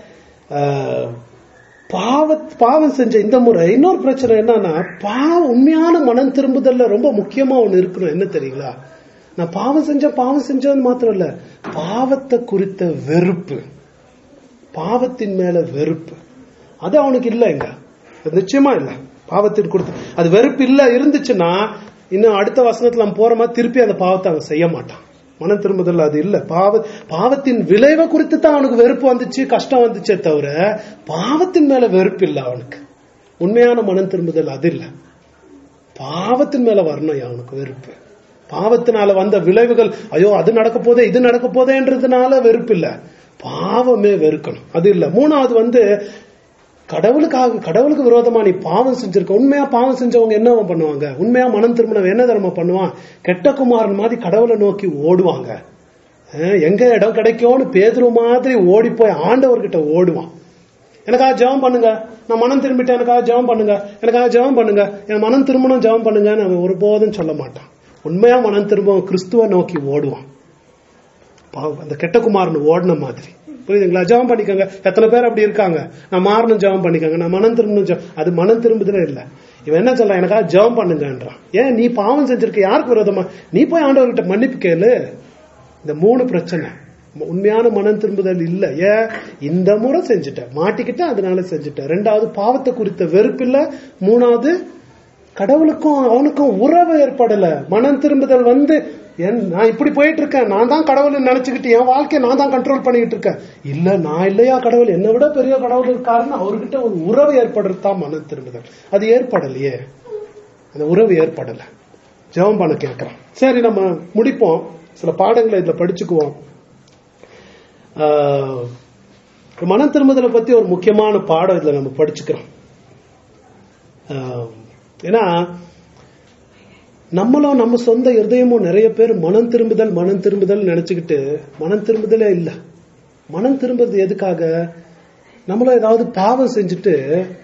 அஹ், பாவ பாவம் செஞ்ச இந்த முறை இன்னொரு பிரச்சனை என்னன்னா பாவம் உண்மையான மனம் திரும்புதல்ல ரொம்ப முக்கியமா ஒண்ணு இருக்கணும் என்ன தெரியுங்களா நான் பாவம் செஞ்ச பாவம் செஞ்சேன்னு மாத்திரம் இல்ல பாவத்தை குறித்த வெறுப்பு பாவத்தின் மேல வெறுப்பு அது அவனுக்கு இல்லைங்க அது நிச்சயமா இல்ல பாவத்தின் கொடுத்து அது வெறுப்பு இல்ல இருந்துச்சுன்னா இன்னும் அடுத்த வசனத்துல நம்ம போற மாதிரி திருப்பி அந்த பாவத்தை அவன் செய்ய மாட்டான் மனம் திரும்புதல் அது இல்ல பாவ பாவத்தின் விளைவை குறித்து தான் அவனுக்கு வெறுப்பு வந்துச்சு கஷ்டம் வந்துச்சே தவிர பாவத்தின் மேல வெறுப்பு இல்ல அவனுக்கு உண்மையான மனம் திரும்புதல் அது இல்ல பாவத்தின் மேல வரணும் அவனுக்கு வெறுப்பு பாவத்தினால வந்த விளைவுகள் ஐயோ அது நடக்க போதே இது நடக்க போதேன்றதுனால வெறுப்பு இல்ல பாவமே வெறுக்கணும் அது இல்ல மூணாவது வந்து கடவுளுக்காக கடவுளுக்கு விரோதமா நீ பாவம் செஞ்சிருக்க உண்மையா பாவம் செஞ்சவங்க என்ன பண்ணுவாங்க உண்மையா மனம் திரும்பினவன் என்ன தர்மம் பண்ணுவான் கெட்ட குமாரன் மாதிரி கடவுளை நோக்கி ஓடுவாங்க அஹ் எங்க இடம் கிடைக்கும்னு பேதுரு மாதிரி ஓடி போய் ஆண்டவர்கிட்ட ஓடுவான் எனக்காக ஜெபம் பண்ணுங்க நான் மனம் திரும்பிட்டேன் எனக்காக ஜெபம் பண்ணுங்க எனக்காக ஜெபம் பண்ணுங்க என் மனம் திரும்பணும் ஜெபம் பண்ணுங்கன்னு அவன் ஒருபோதும் சொல்ல மாட்டான் உண்மையா மனம் திரும்பவும் கிறிஸ்துவ நோக்கி ஓடுவான் பாவம், அந்த கெட்ட குமாரன் ஓடின மாதிரி புரியுதுங்களா ஜெபம் பண்ணிக்கோங்க எத்தனை பேர் அப்படி இருக்காங்க நான் மாறணும் ஜெபம் பண்ணிக்கோங்க நான் மனம் திரும்பணும் ஜெபம் அது மனம் திரும்புதலே இல்ல இவன் என்ன சொல்றான் எனக்காக ஜெபம் பண்ணுங்கன்றான் ஏன் நீ பாவம் செஞ்சிருக்க யாருக்கு விரோதமா நீ போய் ஆண்டவர்கிட்ட மன்னிப்பு கேளு இந்த மூணு பிரச்சனை உண்மையான மனம் திரும்புதல் இல்ல ஏன் இந்த முறை செஞ்சுட்டேன் மாட்டிக்கிட்டேன் அதனால செஞ்சுட்டேன் ரெண்டாவது பாவத்தை குறித்த வெறுப்பு இல்ல மூணாவது கடவுளுக்கும் அவனுக்கும் உறவு ஏற்படல மனம் திரும்புதல் வந்து என் நான் இப்படி போயிட்டு இருக்கேன் நான் தான் கடவுளை நினைச்சுக்கிட்டு என் வாழ்க்கையை நான் தான் கண்ட்ரோல் பண்ணிக்கிட்டு இருக்கேன் இல்ல நான் இல்லையா கடவுள் என்னை விட பெரிய கடவுள் இருக்காருன்னு அவர்கிட்ட ஒரு உறவு ஏற்படுறது தான் மனம் திரும்புதல் அது ஏற்படலையே அந்த உறவு ஏற்படல ஜெபம் பண்ண கேட்கிறோம் சரி நம்ம முடிப்போம் சில பாடங்களை இதுல படிச்சுக்குவோம் ஆஹ், மனம் திரும்புதலை பத்தி ஒரு முக்கியமான பாடம் இதுல நம்ம படிச்சுக்கிறோம் ஆஹ், ஏன்னா நம்மளும் நம்ம சொந்த இருதயமும் நிறைய பேர் மனம் திரும்புதல் மனம் திரும்புதல் நினைச்சுக்கிட்டு மனம் திரும்புதலே இல்ல மனம் திரும்புறது எதுக்காக நம்மளும் ஏதாவது பாவம் செஞ்சுட்டு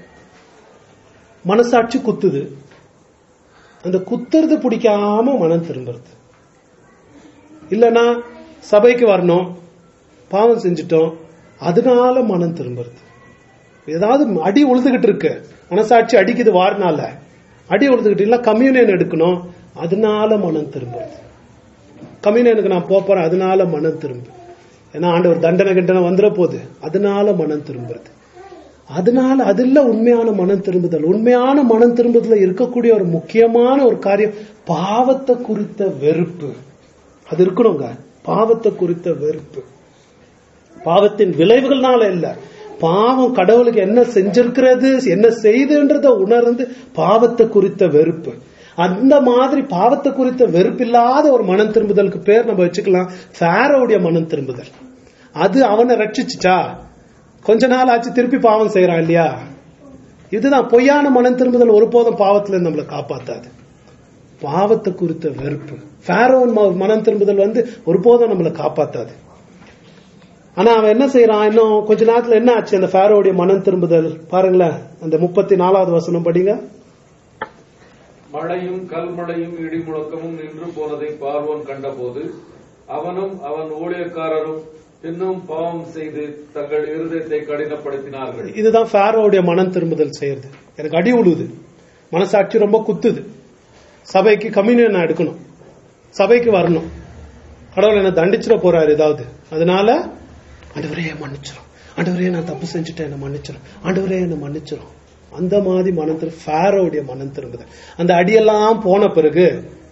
மனசாட்சி குத்துது அந்த குத்துறது பிடிக்காம மனம் திரும்புறது இல்லனா சபைக்கு வரணும் பாவம் செஞ்சுட்டோம் அதனால மனம் திரும்புறது ஏதாவது அடி உழுதுகிட்டு இருக்கு மனசாட்சி அடிக்குது வாரினால அடி உழுதுகிட்டு இல்ல கம்யூனியன் எடுக்கணும் அதனால மனம் திரும்புறது கம்யூனியனுக்கு நான் போப் போறேன் அதனால மனம் திரும்பு ஏன்னா ஆண்டவர் தண்டனை கண்டனை வந்துட போகுது அதனால மனம் திரும்புறது அதனால அது இல்ல உண்மையான மனம் திரும்புதல் உண்மையான மனம் திரும்புதல இருக்கக்கூடிய ஒரு முக்கியமான ஒரு காரியம் பாவத்தை குறித்த வெறுப்பு அது இருக்கணுங்க பாவத்தை குறித்த வெறுப்பு பாவத்தின் விளைவுகள்னால இல்ல பாவம் கடவுளுக்கு என்ன செஞ்சிருக்கிறது என்ன செய்துன்றத உணர்ந்து பாவத்தை குறித்த வெறுப்பு அந்த மாதிரி பாவத்தை குறித்த வெறுப்பில்லாத ஒரு மனம் திரும்புதலுக்கு பேர் நம்ம வச்சுக்கலாம் ஃபேரோடைய மனம் திரும்புதல் அது அவனை ரட்சிச்சுச்சா கொஞ்ச நாள் ஆச்சு திருப்பி பாவம் செய்யறான் இல்லையா இதுதான் பொய்யான மனம் திரும்புதல் ஒருபோதும் பாவத்துல இருந்து நம்மளை காப்பாத்தாது பாவத்தை குறித்த வெறுப்பு ஃபேரோன் ம- மனம் திரும்புதல் வந்து ஒருபோதும் நம்மளை காப்பாத்தாது ஆனா அவன் என்ன செய்யறான் இன்னும் கொஞ்ச நேரத்துல என்ன ஆச்சு அந்த ஃபேரோடைய மனம் திரும்புதல் பாருங்களேன் அந்த முப்பத்தி நாலாவது வசனம் படிங்க மழையும் கல்மழையும் இடி முழக்கமும் நின்று போனதை பார்வோன் கண்டபோது அவனும் அவன் ஊழியக்காரரும் இன்னும் பாவம் செய்து தங்கள் இருதயத்தை கடினப்படுத்தினார்கள் இதுதான் ஃபேரோடைய மனம் திரும்புதல் செய்யறது எனக்கு அடி உழுது மனசாட்சி ரொம்ப குத்துது சபைக்கு கம்யூனியன் நான் எடுக்கணும் சபைக்கு வரணும் கடவுள் என்ன தண்டிச்சிட போறாரு ஏதாவது அதனால ஆண்டவரே மன்னிச்சிரும் ஆண்டவரே நான் தப்பு செஞ்சுட்டேன் என்ன மன்னிச்சிரும் ஆண்டவரே என்ன மன்னிச்சிரும் அந்த மாதிரி மனம் திரு ஃபேரோடைய மனம் திரும்புதல் அந்த அடியெல்லாம் போன பிறகு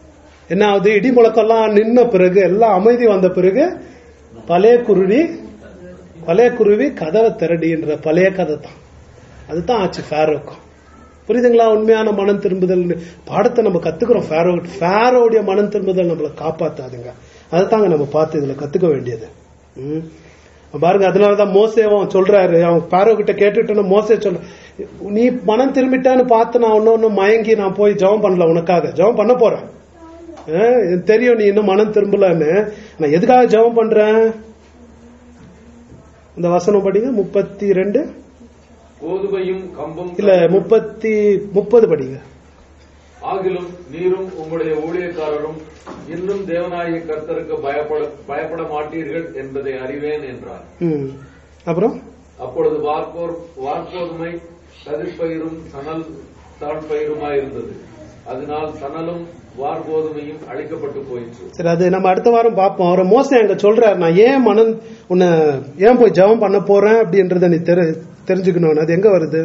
என்ன ஆகுது இடி முழக்கம்லாம் நின்ன பிறகு எல்லாம் அமைதி வந்த பிறகு பழைய குருவி பழைய குருவி கதவை திரடின்ற பழைய கதை தான் அதுதான் ஆச்சு ஃபேரோக்கும் புரியுதுங்களா உண்மையான மனம் திரும்புதல் பாடத்தை நம்ம கத்துக்கிறோம் ஃபேரோ ஃபேரோடைய மனம் திரும்புதல் நம்மளை காப்பாத்தாதுங்க அதுதாங்க நம்ம பார்த்து இதுல கத்துக்க வேண்டியது ம். பாருங்க அதனாலதான் மோசேவும் சொல்றாரு அவன் பாரோ கிட்ட கேட்டுட்டு மோசே சொல்ற நீ மனம் திரும்பிட்டான்னு பார்த்து நான் ஒன்னு மயங்கி நான் போய் ஜெபம் பண்ணல உனக்காக ஜெபம் பண்ண போறேன் அஹ், எனக்கு தெரியும் நீ இன்னும் மனம் திரும்பலன்னு நான் எதுக்காக ஜெபம் பண்றேன் இந்த வசனம் படிங்க முப்பத்தி ரெண்டு கோதுமையும் கம்பும் இல்ல முப்பத்தி முப்பது படிங்க ஆகிலும் நீரும் உம்முடைய ஊழியக்காரரும் இன்னும் தேவனாகிய கர்த்தருக்கு பயப்பட பயப்பட மாட்டீர்கள் என்பதை அறிவேன் என்றார் ம். அப்புறம் அப்பொழுது வார்கோர் வார்கோதுமை கதிர்பயிரும் சணல் தாழ்பயிருமாயிருந்தது அதனால் சணலும் வார்கோதுமையும் அழிக்கப்பட்டு போயிற்று சரி அது நம்ம அடுத்த வாரம் பார்ப்போம் அவரை மோசம் எங்க சொல்றாரு நான் ஏன் மனம் உன்னை ஏன் போய் ஜெபம் பண்ண போறேன் அப்படின்றத நீ தெரி தெரிஞ்சுக்கணும் அது எங்க வருது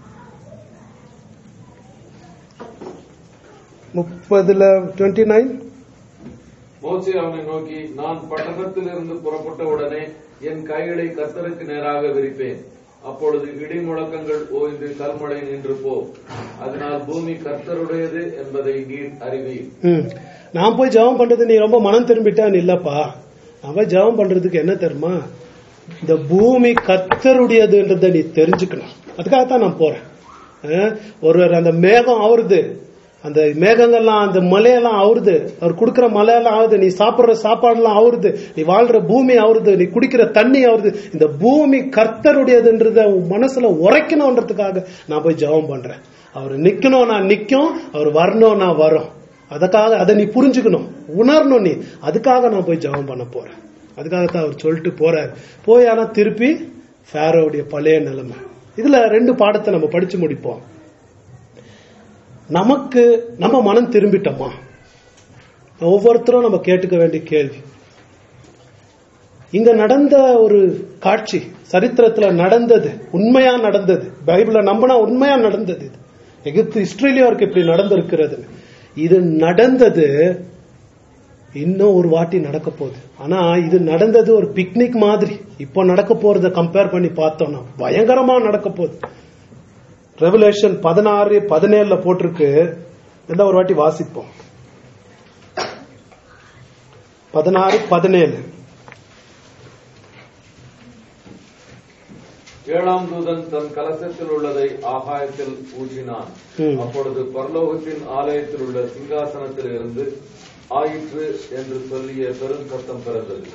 முப்பதுல டுவெண்ட்டி நைன் மோசே அவனை நோக்கி நான் பட்டணத்திலிருந்து புறப்பட்ட உடனே என் கைகளை கர்த்தருக்கு நேராக விரிப்பேன் அப்பொழுது இடி முழக்கங்கள் ஓய்ந்து கல்மழை நின்று போ அதனால் பூமி கர்த்தருடையது என்பதை நீர் அறிவீர் ம். நான் போய் ஜெபம் பண்றது நீ ரொம்ப மனம் திரும்பிட்டான்னு இல்லப்பா நான் போய் ஜெபம் பண்றதுக்கு என்ன தெரியுமா இந்த பூமி கத்தருடையதுன்றதை நீ தெரிஞ்சுக்கணும் அதுக்காகத்தான் நான் போறேன் அஹ், ஒருவர் அந்த மேகம் ஆவருது அந்த மேகங்கள்லாம் அந்த மலையெல்லாம் ஆவுருது அவர் கொடுக்கிற மலையெல்லாம் ஆகுது நீ சாப்பிடுற சாப்பாடுலாம் ஆவுருது நீ வாழ்ற பூமி ஆவுருது நீ குடிக்கிற தண்ணி ஆவுருது இந்த பூமி கர்த்தருடையதுன்றத உன் மனசுல உரைக்கணும்ன்றதுக்காக நான் போய் ஜெபம் பண்றேன் அவர் நிக்கணும் நான் நிக்கும் அவர் வரணும் நான் வரோம் அதுக்காக அதை நீ புரிஞ்சுக்கணும் உணரணும் நீ அதுக்காக நான் போய் ஜெபம் பண்ண போறேன் அதுக்காகத்தான் அவர் சொல்லிட்டு போறாரு போய் ஆனா திருப்பி ஃபேரோவுடைய பழைய நிலைமை இதுல ரெண்டு பாடத்தை நம்ம படிச்சு முடிப்போம் நமக்கு நம்ம மனம் திரும்பிட்டோமா ஒவ்வொருத்தரும் நம்ம கேட்டுக்க வேண்டிய கேள்வி இங்க நடந்த ஒரு காட்சி சரித்திரத்துல நடந்தது உண்மையா நடந்தது பைபிள நம்பினா உண்மையா நடந்தது இது எகிப்து ஹிஸ்டரியிலயும் அவருக்கு இப்படி நடந்திருக்கிறது இது நடந்தது இன்னும் ஒரு வாட்டி நடக்க போகுது ஆனா இது நடந்தது ஒரு பிக்னிக் மாதிரி இப்போ நடக்க போறத கம்பேர் பண்ணி பார்த்தோம்னா பயங்கரமா நடக்க போகுது ரெவலேஷன் பதினாறு பதினேழுல போட்டிருக்கு இந்த ஒரு வாட்டி வாசிப்போம் பதினாறு பதினேழு ஏழாம் தூதன் தன் கலசத்தில் உள்ளதை ஆகாயத்தில் ஊற்றினான் ம். அப்பொழுது பரலோகத்தின் ஆலயத்தில் உள்ள சிங்காசனத்தில் இருந்து ஆயிற்று என்று சொல்லிய பெரும் சத்தம் பிறந்தது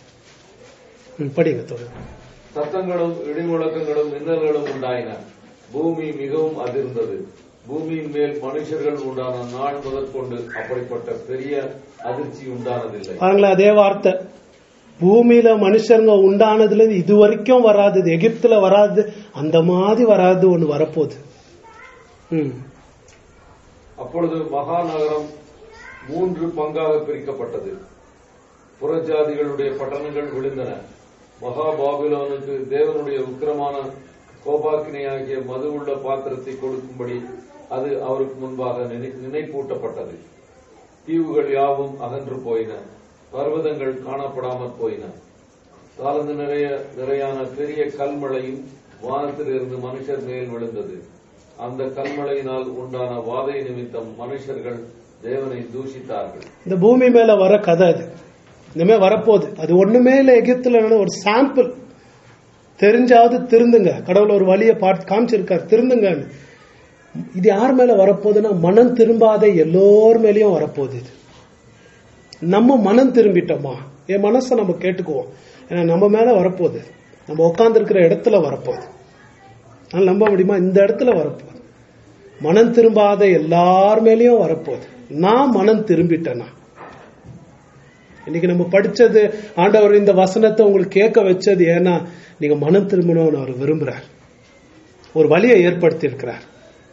ம், படிங்க தொடர்ந்து சத்தங்களும் இடிமுழக்கங்களும் மின்னல்களும் உண்டாயின பூமி மிகவும் அதிர்ந்தது பூமியின் மேல் மனுஷர்கள் உண்டான நாள் முதற்கொண்டு அப்படிப்பட்ட பெரிய அதிர்ச்சி உண்டானதில்லை பாருங்களேன் அதே வார்த்தை பூமியில மனுஷருங்க உண்டானதுல இருந்து இது வரைக்கும் வராது இது எகிப்துல வராது அந்த மாதிரி வராது ஒண்ணு வரப்போகுது ம் அப்பொழுது மகா நகரம் மூன்று பங்காக பிரிக்கப்பட்டது புறஜாதிகளுடைய பட்டணங்கள் விழுந்தன மகா பாபிலோனுக்கு தேவனுடைய உக்கிரமான கோபாக்கினையாகிய மது உள்ள பாத்திரத்தை கொடுக்கும்படி அது அவருக்கு முன்பாக நினை- நினைப்பூட்டப்பட்டது தீவுகள் யாவும் அகன்று போயின பர்வதங்கள் காணப்படாமற் போயின தாளந்து நிறைய நிறையான பெரிய கல்மழையும் வானத்திலிருந்து மனுஷர் மேல் விழுந்தது அந்த கல்மழையினால் உண்டான வாதை நிமித்தம் மனுஷர்கள் தேவனை தூஷித்தார்கள் இந்த பூமி மேல வர கதை அது இனிமே வரப்போகுது அது ஒண்ணுமே இல்ல எகிப்துல நடந்த ஒரு சாம்பிள் தெரிஞ்சாவது திருந்துங்க கடவுள் ஒரு வழியை பார்த்து காமிச்சிருக்காரு திருந்துங்கன்னு இது யார் மேல வரப்போகுதுன்னா மனம் திரும்பாத எல்லோர் மேலயும் வரப்போகுது இது நம்ம மனம் திரும்பிட்டோமா என் மனசை நம்ம கேட்டுக்குவோம் ஏன்னா நம்ம மேல வரப்போகுது நம்ம உட்கார்ந்து இருக்கிற இடத்துல வரப்போகுது அதனால நம்ப முடியுமா இந்த இடத்துல வரப்போகுது மனம் திரும்பாத எல்லார் மேலயும் வரப்போகுது நான் மனம் திரும்பிட்டேனா இன்னைக்கு நம்ம படிச்சது ஆண்டவர் இந்த வசனத்தை உங்களுக்கு கேட்க வச்சது ஏன்னா நீங்க மனம் திரும்பணும்னு அவர் விரும்புறார் ஒரு வழியை ஏற்படுத்தி இருக்கிறார்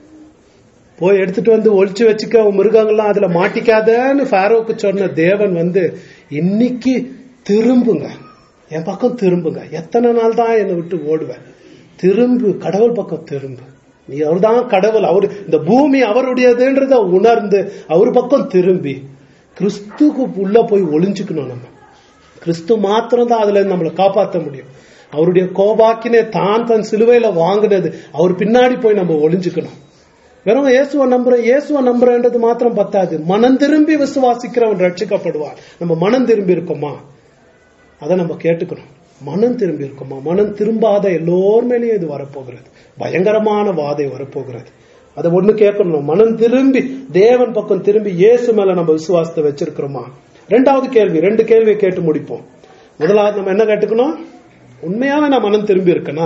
போய் எடுத்துட்டு வந்து ஒழிச்சு வச்சுக்க உன் மிருகங்கள்லாம் அதுல மாட்டிக்காதன்னு ஃபாரோக்கு சொன்ன தேவன் வந்து இன்னைக்கு திரும்புங்க என் பக்கம் திரும்புங்க எத்தனை நாள் தான் என்னை விட்டு ஓடுவேன் திரும்பு கடவுள் பக்கம் திரும்பு நீ அவர்தான் கடவுள் அவர் இந்த பூமி அவருடையதுன்றத உணர்ந்து அவர் பக்கம் திரும்பி கிறிஸ்துக்கு உள்ள போய் ஒளிஞ்சுக்கணும் நம்ம கிறிஸ்து மாத்திரம் தான் அதுல இருந்து நம்மளை காப்பாற்ற முடியும் அவருடைய கோபாக்கினே தான் தன் சிலுவையில வாங்கினது அவர் பின்னாடி போய் நம்ம ஒளிஞ்சுக்கணும் வெறும் இயேசுவை நம்புறேன் இயேசுவை நம்புறேன்றது மாத்திரம் பத்தாது மனம் திரும்பி விசுவாசிக்கிறவன் ரட்சிக்கப்படுவான் நம்ம மனம் திரும்பி இருக்கோமா அதை நம்ம கேட்டுக்கணும் மனம் திரும்பி இருக்குமா மனம் திரும்பாத எல்லோர் மேலேயும் இது வரப்போகிறது பயங்கரமான வாதை வரப்போகிறது அதை ஒண்ணு கேட்கணும் மனம் திரும்பி தேவன் பக்கம் திரும்பி இயேசு மேல நம்ம விசுவாசத்தை வச்சிருக்கிறோமா ரெண்டாவது கேள்வி ரெண்டு கேள்வியை கேட்டு முடிப்போம் முதலாவது நம்ம என்ன கேட்டுக்கணும் உண்மையாவே நான் மனம் திரும்பி இருக்கனா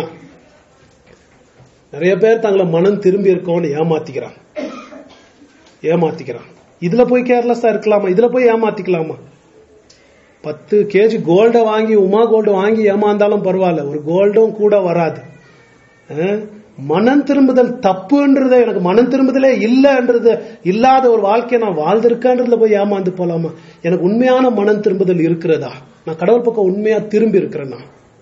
நிறைய பேர் தங்களை மனம் திரும்பி இருக்கோம்னு ஏமாத்திக்கிறான் ஏமாத்திக்கிறான் இதுல போய் கேர்லெஸ்ஸா இருக்கலாமா இதுல போய் ஏமாத்திக்கலாமா பத்து கேஜி கோல்ட வாங்கி உமா கோல்டு வாங்கி ஏமாந்தாலும் பரவாயில்ல ஒரு கோல்டும் கூட வராது அஹ், மனம் திரும்புதல் தப்புன்றது எனக்கு மனம் திரும்புதலே இல்லைன்றது இல்லாத ஒரு வாழ்க்கையை நான் வாழ்ந்திருக்கேன்றதுல போய் ஏமாந்து போலாமா எனக்கு உண்மையான மனம் திரும்புதல் இருக்கிறதா நான் கடவுள் பக்கம் உண்மையா திரும்பி இருக்கிறேன்னா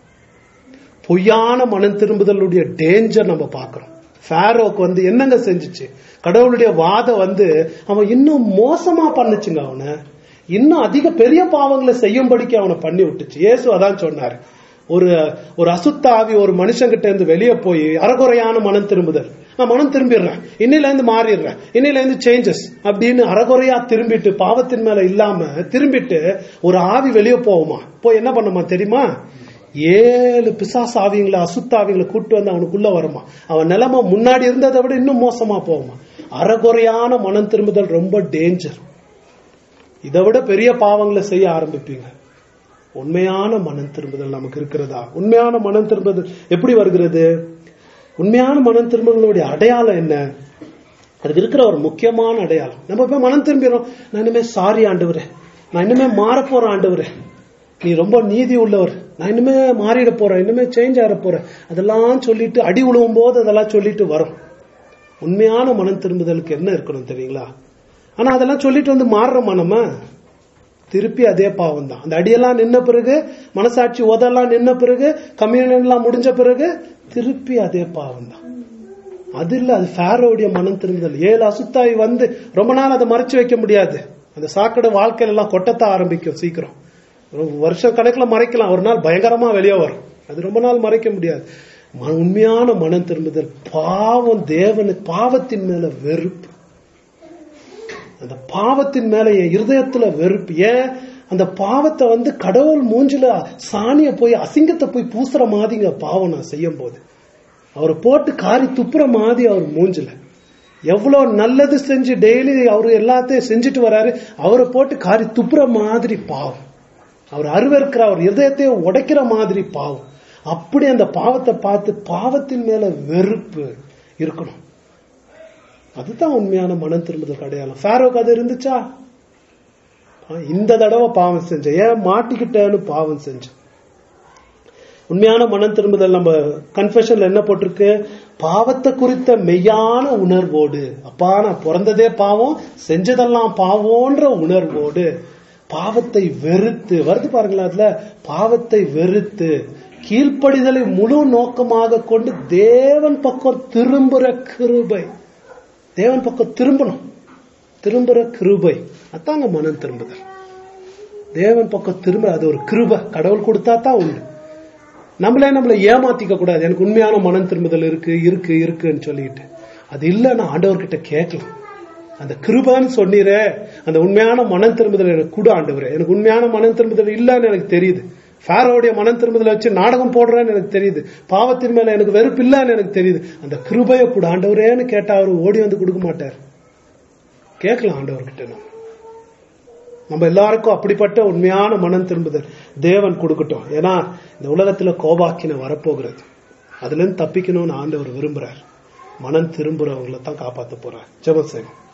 பொய்யான மனம் திரும்புதலுடைய டேஞ்சர் நம்ம பார்க்கிறோம் ஃபேரோக்கு வந்து என்னங்க செஞ்சுச்சு கடவுளுடைய வாதம் வந்து அவன் இன்னும் மோசமா பண்ணுச்சுங்க அவனை இன்னும் அதிக பெரிய பாவங்களை செய்யும்படிக்கு அவனை பண்ணி விட்டுச்சு இயேசு அதான் சொன்னார் ஒரு ஒரு அசுத்த ஆவி ஒரு மனுஷங்கிட்ட இருந்து வெளியே போய் அறகுறையான மனம் திரும்புதல் நான் மனம் திரும்பிடுறேன் இன்னில இருந்து மாறிடுறேன் இன்னில இருந்து சேஞ்சஸ் அப்படின்னு அறகுறையா திரும்பிட்டு பாவத்தின் மேல இல்லாம திரும்பிட்டு ஒரு ஆவி வெளியே போகுமா போய் என்ன பண்ணுமா தெரியுமா ஏழு பிசாசு ஆவிங்களை அசுத்த ஆவிங்களை கூட்டு வந்து அவனுக்குள்ள வருமா அவன் நிலைமை முன்னாடி இருந்ததை விட இன்னும் மோசமா போகுமா அறகுறையான மனம் திரும்புதல் ரொம்ப டேஞ்சர் இதை விட பெரிய பாவங்களை செய்ய ஆரம்பிப்பீங்க உண்மையான மனம் திரும்புதல் நமக்கு இருக்கிறதா உண்மையான மனம் திரும்புதல் எப்படி வருகிறது உண்மையான மனம் திரும்புதலுடைய அடையாளம் என்ன அதுக்கு இருக்கிற ஒரு முக்கியமான அடையாளம் நம்ம போய் மனம் திரும்பிடுறோம் நான் இனிமே சாரி ஆண்டவரே நான் இனிமே மாற போறேன் ஆண்டவரே நீ ரொம்ப நீதி உள்ளவர் நான் இனிமே மாறிட போறேன் இனிமே சேஞ்ச் ஆக போறேன் அதெல்லாம் சொல்லிட்டு அடி உழுவும் போது அதெல்லாம் சொல்லிட்டு வரும் உண்மையான மனம் திரும்புதலுக்கு என்ன இருக்கணும் தெரியுங்களா ஆனா அதெல்லாம் சொல்லிட்டு வந்து மாறுறோமா நம்ம திருப்பி அதே பாவம் தான் அந்த அடியெல்லாம் நின்ன பிறகு மனசாட்சி உதெல்லாம் நின்ன பிறகு கம்யூனியன் எல்லாம் முடிஞ்ச பிறகு திருப்பி அதே பாவம் தான் அது இல்ல அது ஃபேரோடைய மனம் திரும்புதல் ஏழு அசுத்தாய் வந்து ரொம்ப நாள் அதை மறைச்சு வைக்க முடியாது அந்த சாக்கடை வாழ்க்கையில எல்லாம் கொட்டத்தான் ஆரம்பிக்கும் சீக்கிரம் ஒரு வருஷ கணக்குல மறைக்கலாம் ஒரு நாள் பயங்கரமா வெளியே வரும் அது ரொம்ப நாள் மறைக்க முடியாது ம- உண்மையான மனம் திரும்புதல் பாவம் தேவனுக்கு பாவத்தின் மேல வெறுப்பு அந்த பாவத்தின் மேல என் இருதயத்துல வெறுப்பு ஏன் அந்த பாவத்தை வந்து கடவுள் மூஞ்சில சாணிய போய் அசிங்கத்தை போய் பூசுற மாதிரிங்க பாவம் நான் செய்யும் போது அவரை போட்டு காரி துப்புற மாதிரி அவர் மூஞ்சில எவ்வளவு நல்லது செஞ்சு டெய்லி அவரு எல்லாத்தையும் செஞ்சுட்டு வராரு அவரை போட்டு காரி துப்புற மாதிரி பாவம் அவர் அருவருக்கிற அவர் இதயத்தை உடைக்கிற மாதிரி பாவம் அப்படி அந்த பாவத்தை பார்த்து பாவத்தின் மேல வெறுப்பு இருக்கணும் அதுதான் உண்மையான மனம் திரும்புதல் அடையாளம் ஃபேரோக்கு அது இருந்துச்சா ஆ, இந்த தடவை பாவம் செஞ்சேன் ஏன் மாட்டிக்கிட்டேன்னு பாவம் செஞ்சேன் உண்மையான மனம் திரும்புதல் நம்ம கன்ஃபெஷன்ல என்ன போட்டிருக்கு பாவத்தை குறித்த மெய்யான உணர்வோடு அப்பா நான் பிறந்ததே பாவம் செஞ்சதெல்லாம் பாவம்ன்ற உணர்வோடு பாவத்தை வெறுத்து வருது பாருங்களா அதுல பாவத்தை வெறுத்து கீழ்ப்படிதலை முழு நோக்கமாக கொண்டு தேவன் பக்கம் திரும்புற கிருபை தேவன் பக்கம் திரும்பணும் திரும்புற கிருபை அதாங்க மனம் திரும்புதல் தேவன் பக்கம் திரும்ப அது ஒரு கிருபை கடவுள் கொடுத்தா தான் உண்டு நம்மளே நம்மளை ஏமாத்திக்க கூடாது எனக்கு உண்மையான மனம் திரும்புதல் இருக்கு இருக்கு இருக்குன்னு சொல்லிட்டு அது இல்லைன்னா ஆண்டவர்கிட்ட கேட்கலாம் அந்த கிருபான்னு சொன்னீரே அந்த உண்மையான மனம் திரும்புதல் எனக்கு கூட ஆண்டவரே எனக்கு உண்மையான மனம் திரும்புதல் இல்லைன்னு எனக்கு தெரியுது ஃபேரோடைய மனம் திரும்புதலை வச்சு நாடகம் போடுறேன்னு எனக்கு தெரியுது பாவத்தின் மேல எனக்கு வெறுப்பு இல்லைன்னு எனக்கு தெரியுது அந்த கிருபையை கூட ஆண்டவரேன்னு கேட்டா அவர் ஓடி வந்து கொடுக்க மாட்டார் கேட்கலாம் ஆண்டவர்கிட்ட நம்ம நம்ம எல்லாருக்கும் அப்படிப்பட்ட உண்மையான மனம் திரும்புதல் தேவன் கொடுக்கட்டும் ஏன்னா இந்த உலகத்துல கோபாக்கின வரப்போகிறது அதுல இருந்து தப்பிக்கணும்னு ஆண்டவர் விரும்புறார் மனம் திரும்புறவங்களை தான் காப்பாத்த போறார் ஜெபம் செய்வோம்